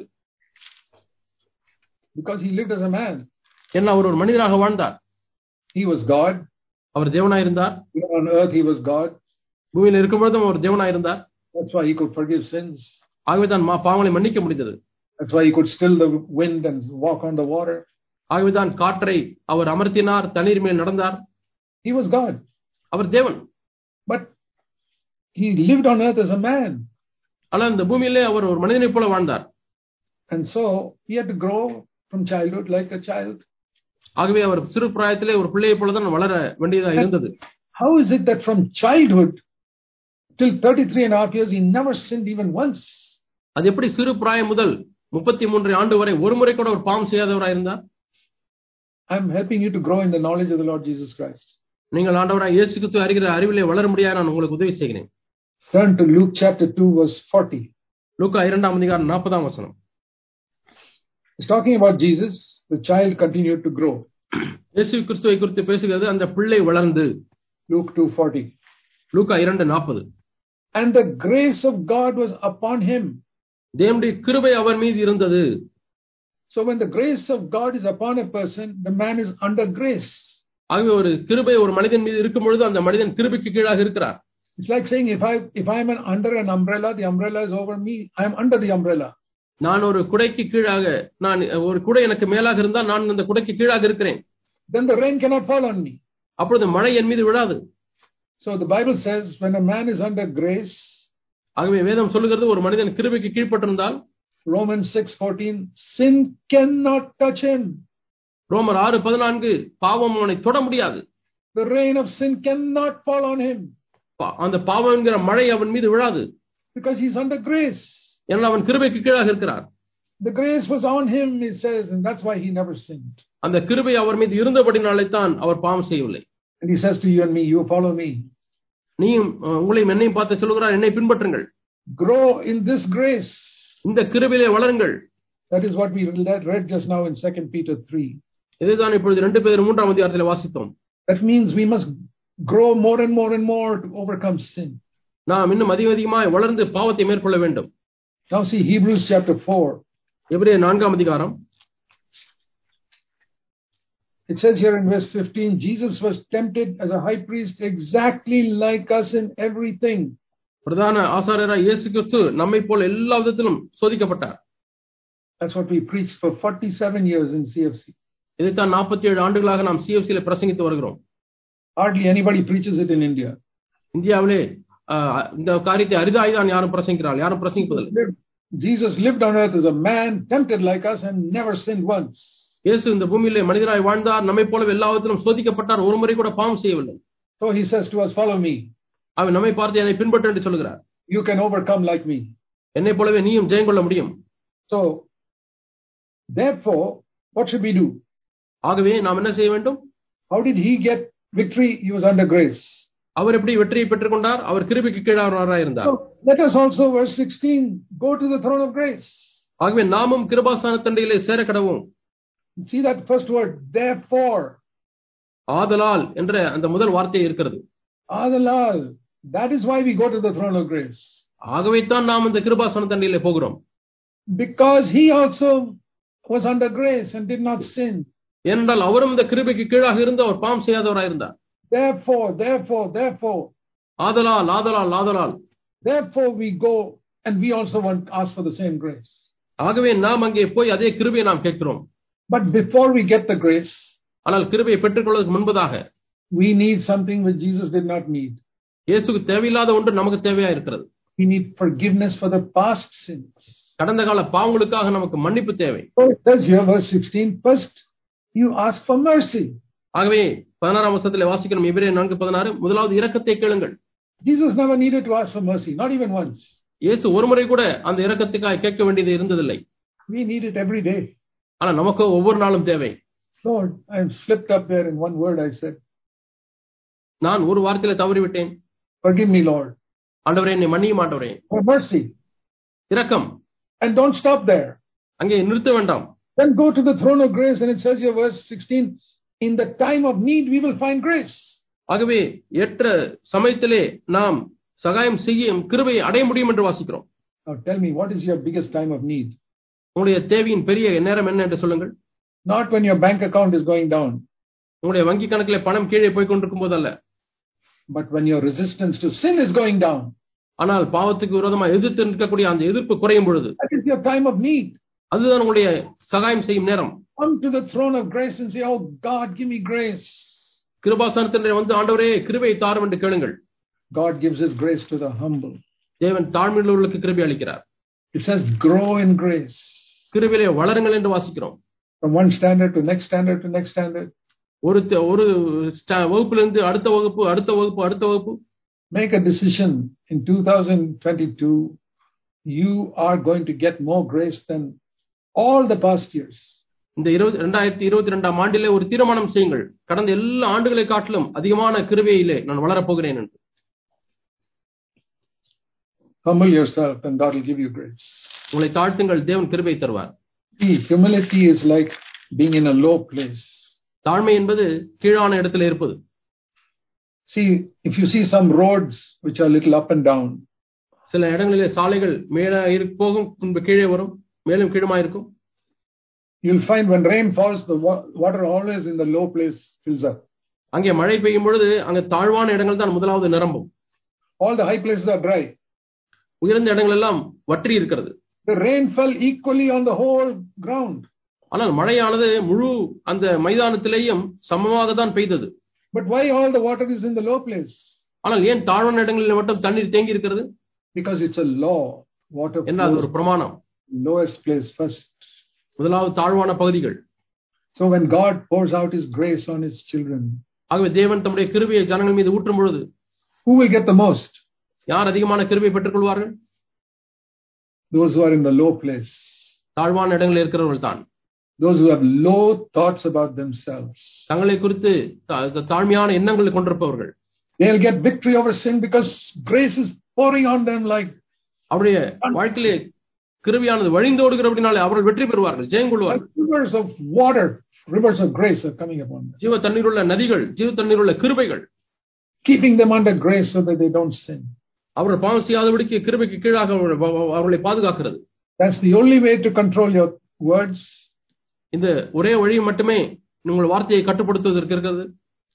because he lived as a man. என்ன அவர் ஒரு மனிதராக வாழ்ந்தார் He was God. Our தேவனாயிருந்தார் Even on earth, he was God. பூமியில் இருக்கும் பொழுதும் அவர் தேவனாயிருந்தார் That's why he could forgive sins. ஆகவே தான் மா- பாவங்களை மன்னிக்க முடிந்தது That's why he could still the wind and walk on the water. ஆகவேதான் காற்றை அவர் அமர்த்தினார் தண்ணீர் மேல் நடந்தார் He was God. அவர் தேவன் But he lived on earth as a man. ஆனால் இந்த பூமியிலே அவர் ஒரு மனிதனைப் போல வாழ்ந்தார் And so he had to grow from childhood like a child. ஆகவே அவர் சிறு பிராயத்திலே ஒரு பிள்ளையைப் போலதான் வளர வேண்டியதாக இருந்தது How is it that from childhood till 33 and a half years, he never sinned even once? அது எப்படி சிறு பிராயம் முதல் முப்பத்தி மூன்று ஆண்டு வரை ஒரு முறை கூட ஒரு பாவம் செய்யாதவராக இருந்தார் I'm helping you to grow in the knowledge of the Lord Jesus Christ. நீங்கள் ஆண்டவராக இயேசு கிறிஸ்து அறிகிற அறிவிலே வளர முடியாது நான் உங்களுக்கு உதவி செய்கிறேன் Turn to Luke chapter 2, verse 40. லூக்கா இரண்டாம் அதிகாரம் நாற்பதாம் வசனம் It's talking about Jesus. The child continued to grow. இயேசு கிறிஸ்துவை குறித்து பேசுகிறது அந்த பிள்ளை வளர்ந்து Luke 2:40. லூக்கா இரண்டு நாற்பது And the grace of God was upon him. தேவனுடைய கிருபை அவர் மீது இருந்தது So when the grace of God is upon a person, the man is under grace. ஆகவே ஒரு கிருபை ஒரு மனிதன் மீது இருக்கும் பொழுது அந்த மனிதன் கிருபைக்கு கீழாக இருக்கிறார் It's like saying if I if I'm an under an umbrella, the umbrella is over me. I'm under the umbrella. நான் ஒரு குடைக்கு கீழாக நான் ஒரு குடை எனக்கு மேலாக இருந்தால் நான் அந்த குடைக்கு கீழாக இருக்கிறேன் Then the rain cannot fall on me. அப்பொழுது மழை என் மீது விழாது So the Bible says when a man is under grace, ஆகவே வேதம் சொல்லுகிறது ஒரு மனிதன் கிருபைக்கு கீழ்ப்பட்டிருந்தால் Romans 6:14, sin cannot touch him. ரோமர் ஆறு பதினான்கு பாவம் அவனை தொட முடியாது The rain of sin cannot fall on him பா- அந்த பாவம் என்கிற மழை அவன் மீது விழாது because he's under grace. ஏன்னா அவன் கிருபைக்கு கீழாக இருக்கிறார் The grace was on him, he says, and that's why he never sinned. அந்த கிருபை அவர் மீது இருந்தபடினாலே தான் அவர் பாவம் செய்யவில்லை And he says to you and me, You follow me. நீயும் அஹ், உங்களையும் என்னையும் பார்த்து சொல்லுகிறார் என்னை பின்பற்றுங்கள் Grow in this grace. இந்த கிருபையிலே வளருங்கள் That is what we read just now in 2 Peter 3. இதைதான் இப்பொழுது ரெண்டு பேர் மூன்றாம் அதிகாரத்தில் வாசித்தோம் That means we must grow more and more and more to overcome sin. நாம் இன்னும் அதிக அதிகமாய் வளர்ந்து பாவத்தை மேற்கொள்ள வேண்டும் Now see Hebrews chapter 4. எபிரேயர் நான்காம் அதிகாரம் It says here in verse 15, Jesus was tempted as a high priest exactly like us in everything. பிரதான ஆசாரியராய் இயேசு கிறிஸ்து நம்மை போல் எல்லா விதத்திலும் சோதிக்கப்பட்டார் That's what we preached for 47 years in CFC. இதைத்தான் நாற்பத்தி ஏழு ஆண்டுகளாக நாம் சிஎஃப்சியில பிரசங்கித்து வருகிறோம் Hardly anybody preaches it in India. இந்தியாவிலே ஆஹ், இந்த காரியத்தை அரிதாய் தான் யாரும் பிரசங்கிக்கிறாள் யாரும் பிரசங்கிப்பதில்லை Lived- Jesus lived on earth as a man, tempted like us, and never sinned once. இயேசு இந்த பூமியிலே மனிதராய் வாழ்ந்தார் நம்மை போலவே எல்லா விதத்திலும் சோதிக்கப்பட்டார் ஒரு முறை கூட பாவம் செய்யவில்லை So he says to us, Follow me. அவன் நம்மை பார்த்து என்னை பின்பற்ற என்று சொல்கிறார் You can overcome like me. என்னை போலவே நீயும் ஜெயம் கொள்ள முடியும் So, therefore, what should we do? ஆகவே நாம் என்ன செய்ய வேண்டும் How did he get victory? He was under grace. அவர் எப்படி வெற்றியை பெற்றுக் கொண்டார் அவர் கிருபிக்கு கீழானவராய் இருந்தார் So, let us also, verse 16, go to the throne of grace. ஆகவே நாமும் கிருபாசான தண்டையிலே சேர கடவும் See that first word, therefore. ஆதலால் என்ற அந்த முதல் வார்த்தை இருக்கிறது Adalal. That is why we go to the throne of grace. ஆகவே தான் நாம் இந்த கிருபாசன தண்டையிலே போகிறோம் Because he also was under grace and did not sin. ஏனென்றால் அவரும் இந்த கிருபைக்கு கீழாக இருந்து அவர் பாவம் செய்யாதவராய் இருந்தார் Therefore, therefore, therefore, ஆதலால் ஆதலால் ஆதலால் therefore we go and we also want to ask for the same grace. ஆகவே நாம் அங்கே போய் அதே கிருபையை நாம் கேட்கிறோம் But before we get the grace, ஆனால் கிருபையை பெற்றுக்கொள்வதற்கு முன்பதாக we need something which Jesus did not need. இயேசுக்கு தேவையில்லாத ஒன்று நமக்கு தேவையா இருக்கிறது We need forgiveness for the past sins. கடந்த கால பாவங்களுக்காக நமக்கு மன்னிப்பு தேவை So it says here, verse 16, first you ask for mercy. ஆகவே பதினாறாம் வருஷத்துல வாசிக்கணும் எபிரே நான்கு பதினாறு முதலாவது இரக்கத்தை கேளுங்கள் Jesus never needed to ask for mercy, not even once. இயேசு ஒரு முறை கூட அந்த இரக்கத்துக்காக கேட்க வேண்டியது இருந்ததில்லை We need it every day. ஆனா நமக்கு ஒவ்வொரு நாளும் தேவை Lord, I'm slipped up there in one word I said, நான் ஒரு வாரத்தில தவறிவிட்டேன் forgive me, Lord. ஆண்டவரே என்னை மன்னியும் ஆண்டவரே For mercy. இரக்கம் And don't stop there. அங்கே நிறுத்த வேண்டாம் Then go to the throne of grace, and it says here, verse 16, in the time of need we will find grace. ஆகவே ஏற்ற சமயத்திலே நாம் சகாயம் செய்ய கிருபையை அடைய முடியும் என்று வாசிக்கிறோம் Now tell me, what is your biggest time of need? உங்களுடைய தேவையின் பெரிய நேரம் என்ன என்று சொல்லுங்கள் Not when your bank account is going down, உங்களுடைய வங்கி கணக்கிலே பணம் கீழே போய் கொண்டிருக்கும் போதல்ல but when your resistance to sin is going down. ஆனால் பாவத்துக்கு விரோதமா எதிர்த்து நிற்கக்கூடிய அந்த எதிர்ப்பு குறையும் பொழுது That is your time of need. அதுதான் உங்களுடைய சகாயம் செய்யும் நேரம் Come to the throne of grace and say, Oh God, give me grace. கிருபாசனத்திலே வந்து ஆண்டவரே கிருபையை தாரும் என்று கேளுங்கள் God gives his grace to the humble. தேவன் தாழ்மையுள்ளவர்களுக்கு கிருபை அளிக்கிறார் It says, grow in grace. கிருபையிலே வளருங்கள் என்று வாசிக்கிறோம் From one standard to next standard to next standard. ஒரு த- ஒரு ஸ்ட- வகுப்பிலிருந்து அடுத்த வகுப்பு அடுத்த வகுப்பு அடுத்த வகுப்பு Make a decision in 2022. You are going to get more grace than all the past years. இந்த இருபது ரெண்டாயிரத்தி இருபத்தி ரெண்டாம் ஆண்டிலே ஒரு தீர்மானம் செய்யுங்கள் கடந்த எல்லா ஆண்டுகளை காட்டிலும் அதிகமான கிருபையிலே நான் வளரப் போகிறேன் என்று Humble yourself and God will give you grace. உங்களை தாழ்த்துங்கள் தேவன் கிருபை தருவார் See, humility is like being in a low place. தாழ்மை என்பது கீழான இடத்துல இருப்பது See, if you see some roads which are little up and down, சில இடங்களிலே சாலைகள் மேலே இரு- போகும் பின்பு கீழே வரும் மேலும் கீழுமா இருக்கும் you'll find when rain falls, the wa- water always in the low place fills up. அங்கே மழை பெய்யும் பொழுது அங்கே தாழ்வான இடங்கள் தான் முதலாவது நிரம்பும் All the high places are dry. உயர்ந்த இடங்கள் எல்லாம் வற்றி இருக்கிறது The rain fell equally on the whole ground. ஆனால் மழையானது முழு அந்த மைதானத்திலேயும் சமமாக தான் பெய்தது But why all the water is in the low place? ஆனால் ஏன் தாழ்வான இடங்களில் மட்டும் தண்ணீர் தேங்கி இருக்கிறது Because it's a law. Water என்ன அது ஒரு flows பிரமாணம் lowest place first. முதலாவது தாழ்வான பகுதிகள் So when God pours out His grace on His children, ஆகவே தேவன் தம்முடைய கிருபையை ஜனங்கள் மீது ஊற்றும் பொழுது who will get the most? யார் அதிகமான கிருபை பெற்றுக் கொள்வார்கள் Those who are in the low place. தாழ்வான இடங்களில் இருக்கிறவர்கள் தான் Those who have low thoughts about themselves. தங்களை குறித்து தா- தாழ்மையான எண்ணங்களை கொண்டிருப்பவர்கள் They'll get victory over sin because grace is pouring on them like அவருடைய வாழ்க்கையிலே கிருபையானது வழிந்தோடுகிற அப்படினாலே அவர்கள் வெற்றி பெறுவார்கள் ஜெயம் like கொள்வார்கள் rivers of water, rivers of grace are coming upon them, ஜீவ தண்ணீருள்ள நதிகள் ஜீவ தண்ணீருள்ள கிருபைகள் keeping them under grace so that they don't sin. அவர்கள் பாவம் செய்யாதபடிக்கு கிருபைக்கு கீழாக அவர்கள் அவர்களை பாதுகாக்கிறது That's the only way to control your words. இந்த ஒரே வழி மட்டுமே உங்கள் வார்த்தையை கட்டுப்படுத்துவதற்கு இருக்கிறது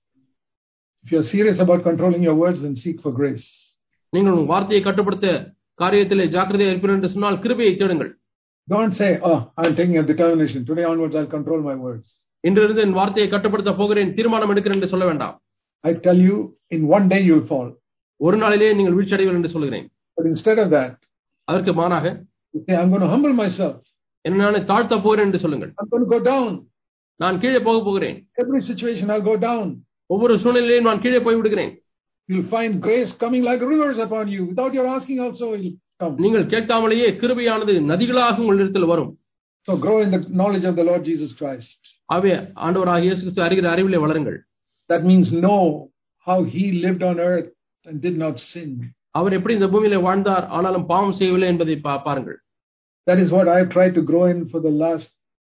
If you're serious about controlling your words, then seek for grace. நீங்கள் உங்கள் வார்த்தையை கட்டுப்படுத்த காரியத்திலே ஜாக்கிரதையாக இருப்பீர்கள் என்று சொன்னால் கிருபையை தேடுங்கள் Don't say, Oh, I'm taking a determination. Today onwards, I'll control my words. இன்றிருந்து என் வார்த்தையை கட்டுப்படுத்த போகிறேன் தீர்மானம் எடுக்கிறேன் என்று சொல்ல வேண்டாம் I tell you, in one day you'll fall. ஒரு நாளிலே நீங்கள் வீழ்ச்சியடைவீர்கள் என்று சொல்கிறேன் But instead of that, அதற்கு மாறாக you say, I'm going to humble myself. என்ன நானே தாழ்த்த போகிறேன் என்று சொல்லுங்கள் I'm going to go down. நான் கீழே போக போகிறேன் Every situation, I'll go down. ஒவ்வொரு சூழ்நிலையிலும் நான் கீழே போய் விடுகிறேன் You'll find grace coming like rivers upon you. Without your asking, also, it'll come. நீங்கள் கேட்காமலேயே கிருபையானது நதிகளாக உங்களிடத்தில் வரும் So grow in the knowledge of the Lord Jesus Christ. ஆகவே ஆண்டவராக இயேசு கிறிஸ்து அறிகிற அறிவிலே வளருங்கள் That means know how he lived on earth and did not sin. அவர் எப்படி இந்த பூமியில வாழ்ந்தார் ஆனாலும் பாவம் செய்யவில்லை என்பதை பா- பாருங்கள் That is what I've tried to grow in for the last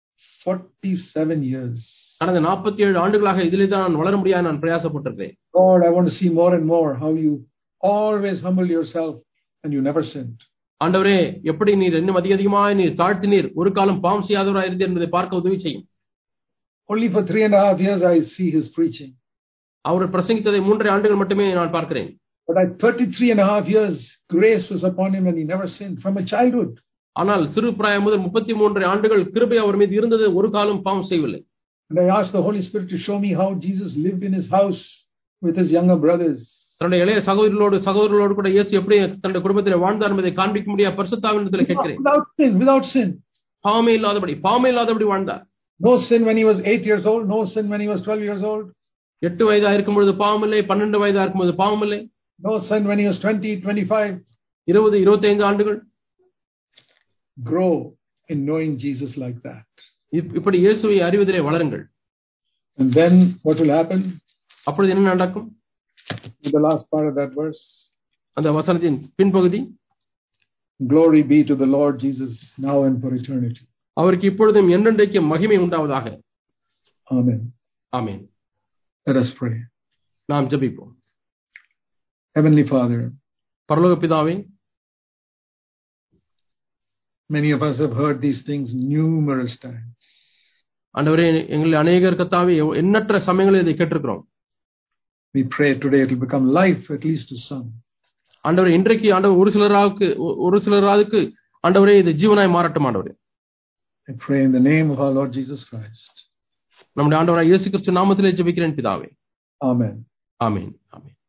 47 years. கடந்த நாற்பத்தி ஏழு ஆண்டுகளாக இதிலே தான் நான் வளர முடியாது நான் பிரயாசப்பட்டிருக்கிறேன் God, I want to see more and more how you always humble yourself and you never sinned. ஆண்டவரே எப்படி நீர் இன்னும் அதிக அதிகமாக நீர் தாழ்த்தினீர் ஒரு காலம் பாவம் செய்யாதவராக இருந்தீர் என்பதை பார்க்க உதவி செய்யும் Only for three and a half years I see his preaching. அவர் பிரசங்கித்ததை மூன்றரை ஆண்டுகள் மட்டுமே நான் பார்க்கிறேன் But at 33 and a half years, grace was upon him and he never sinned from a childhood. ஆனால் சிறு பிராயம் முதல் முப்பத்தி மூன்றரை ஆண்டுகள் கிருபை அவர் மீது இருந்தது ஒரு காலம் பாவம் செய்யவில்லை And I asked the Holy Spirit to show me how Jesus lived in his house with his younger brothers. தன்னுடைய இளைய சகோதரர்களோடு சகோதரர்களோடு கூட இயேசு எப்படி தன்னுடைய குடும்பத்தில் வாழ்ந்தார் என்பதை காண்பிக்க முடியாது பரிசுத்தாவினத்தில் கேட்கிறேன் Without sin, without sin. பாவமே இல்லாதபடி பாவமே இல்லாதபடி வாழ்ந்தார் No sin when he was eight years old, no sin when he was 12 years old, எட்டு வயதா இருக்கும் பொழுது பாவம் இல்லை பன்னெண்டு வயதா இருக்கும் பொழுது பாவம் இல்லை no sin when he was 20, 25. இருபது இருபத்தைந்து ஆண்டுகள் Grow in knowing Jesus like that. இப்- இப்படி இயேசுவை அறிவதிலே வளருங்கள் And then what will happen? அப்பொழுது என்ன நடக்கும் In the last part of that verse, அந்த வசனத்தின் பின்பகுதி glory be to the Lord Jesus now and for eternity. அவருக்கு இப்பொழுதும் என்றென்றைக்கு மகிமை உண்டாவதாக Amen. ஆமென் Let us pray. நாம் ஜெபிப்போம் Heavenly Father, பரலோக பிதாவே many of us have heard these things numerous times. ஆண்டவரே எங்களில் அநேகர் கத்தாவே எவ்- எண்ணற்ற சமயங்களில் இதை கேட்டிருக்கிறோம் We pray today it will become life, at least to some. ஆண்டவரே இன்றைக்கு ஆண்டவர் ஒரு சிலராவுக்கு ஒ- ஒரு சிலராவுக்கு ஆண்டவரே இது ஜீவனாய் மாறட்டும் ஆண்டவரே I pray in the name of our Lord Jesus Christ. நம்முடைய ஆண்டவராய் இயேசு கிறிஸ்து நாமத்திலே ஜெபிக்கிறேன் பிதாவே Amen. ஆமென் ஆமென்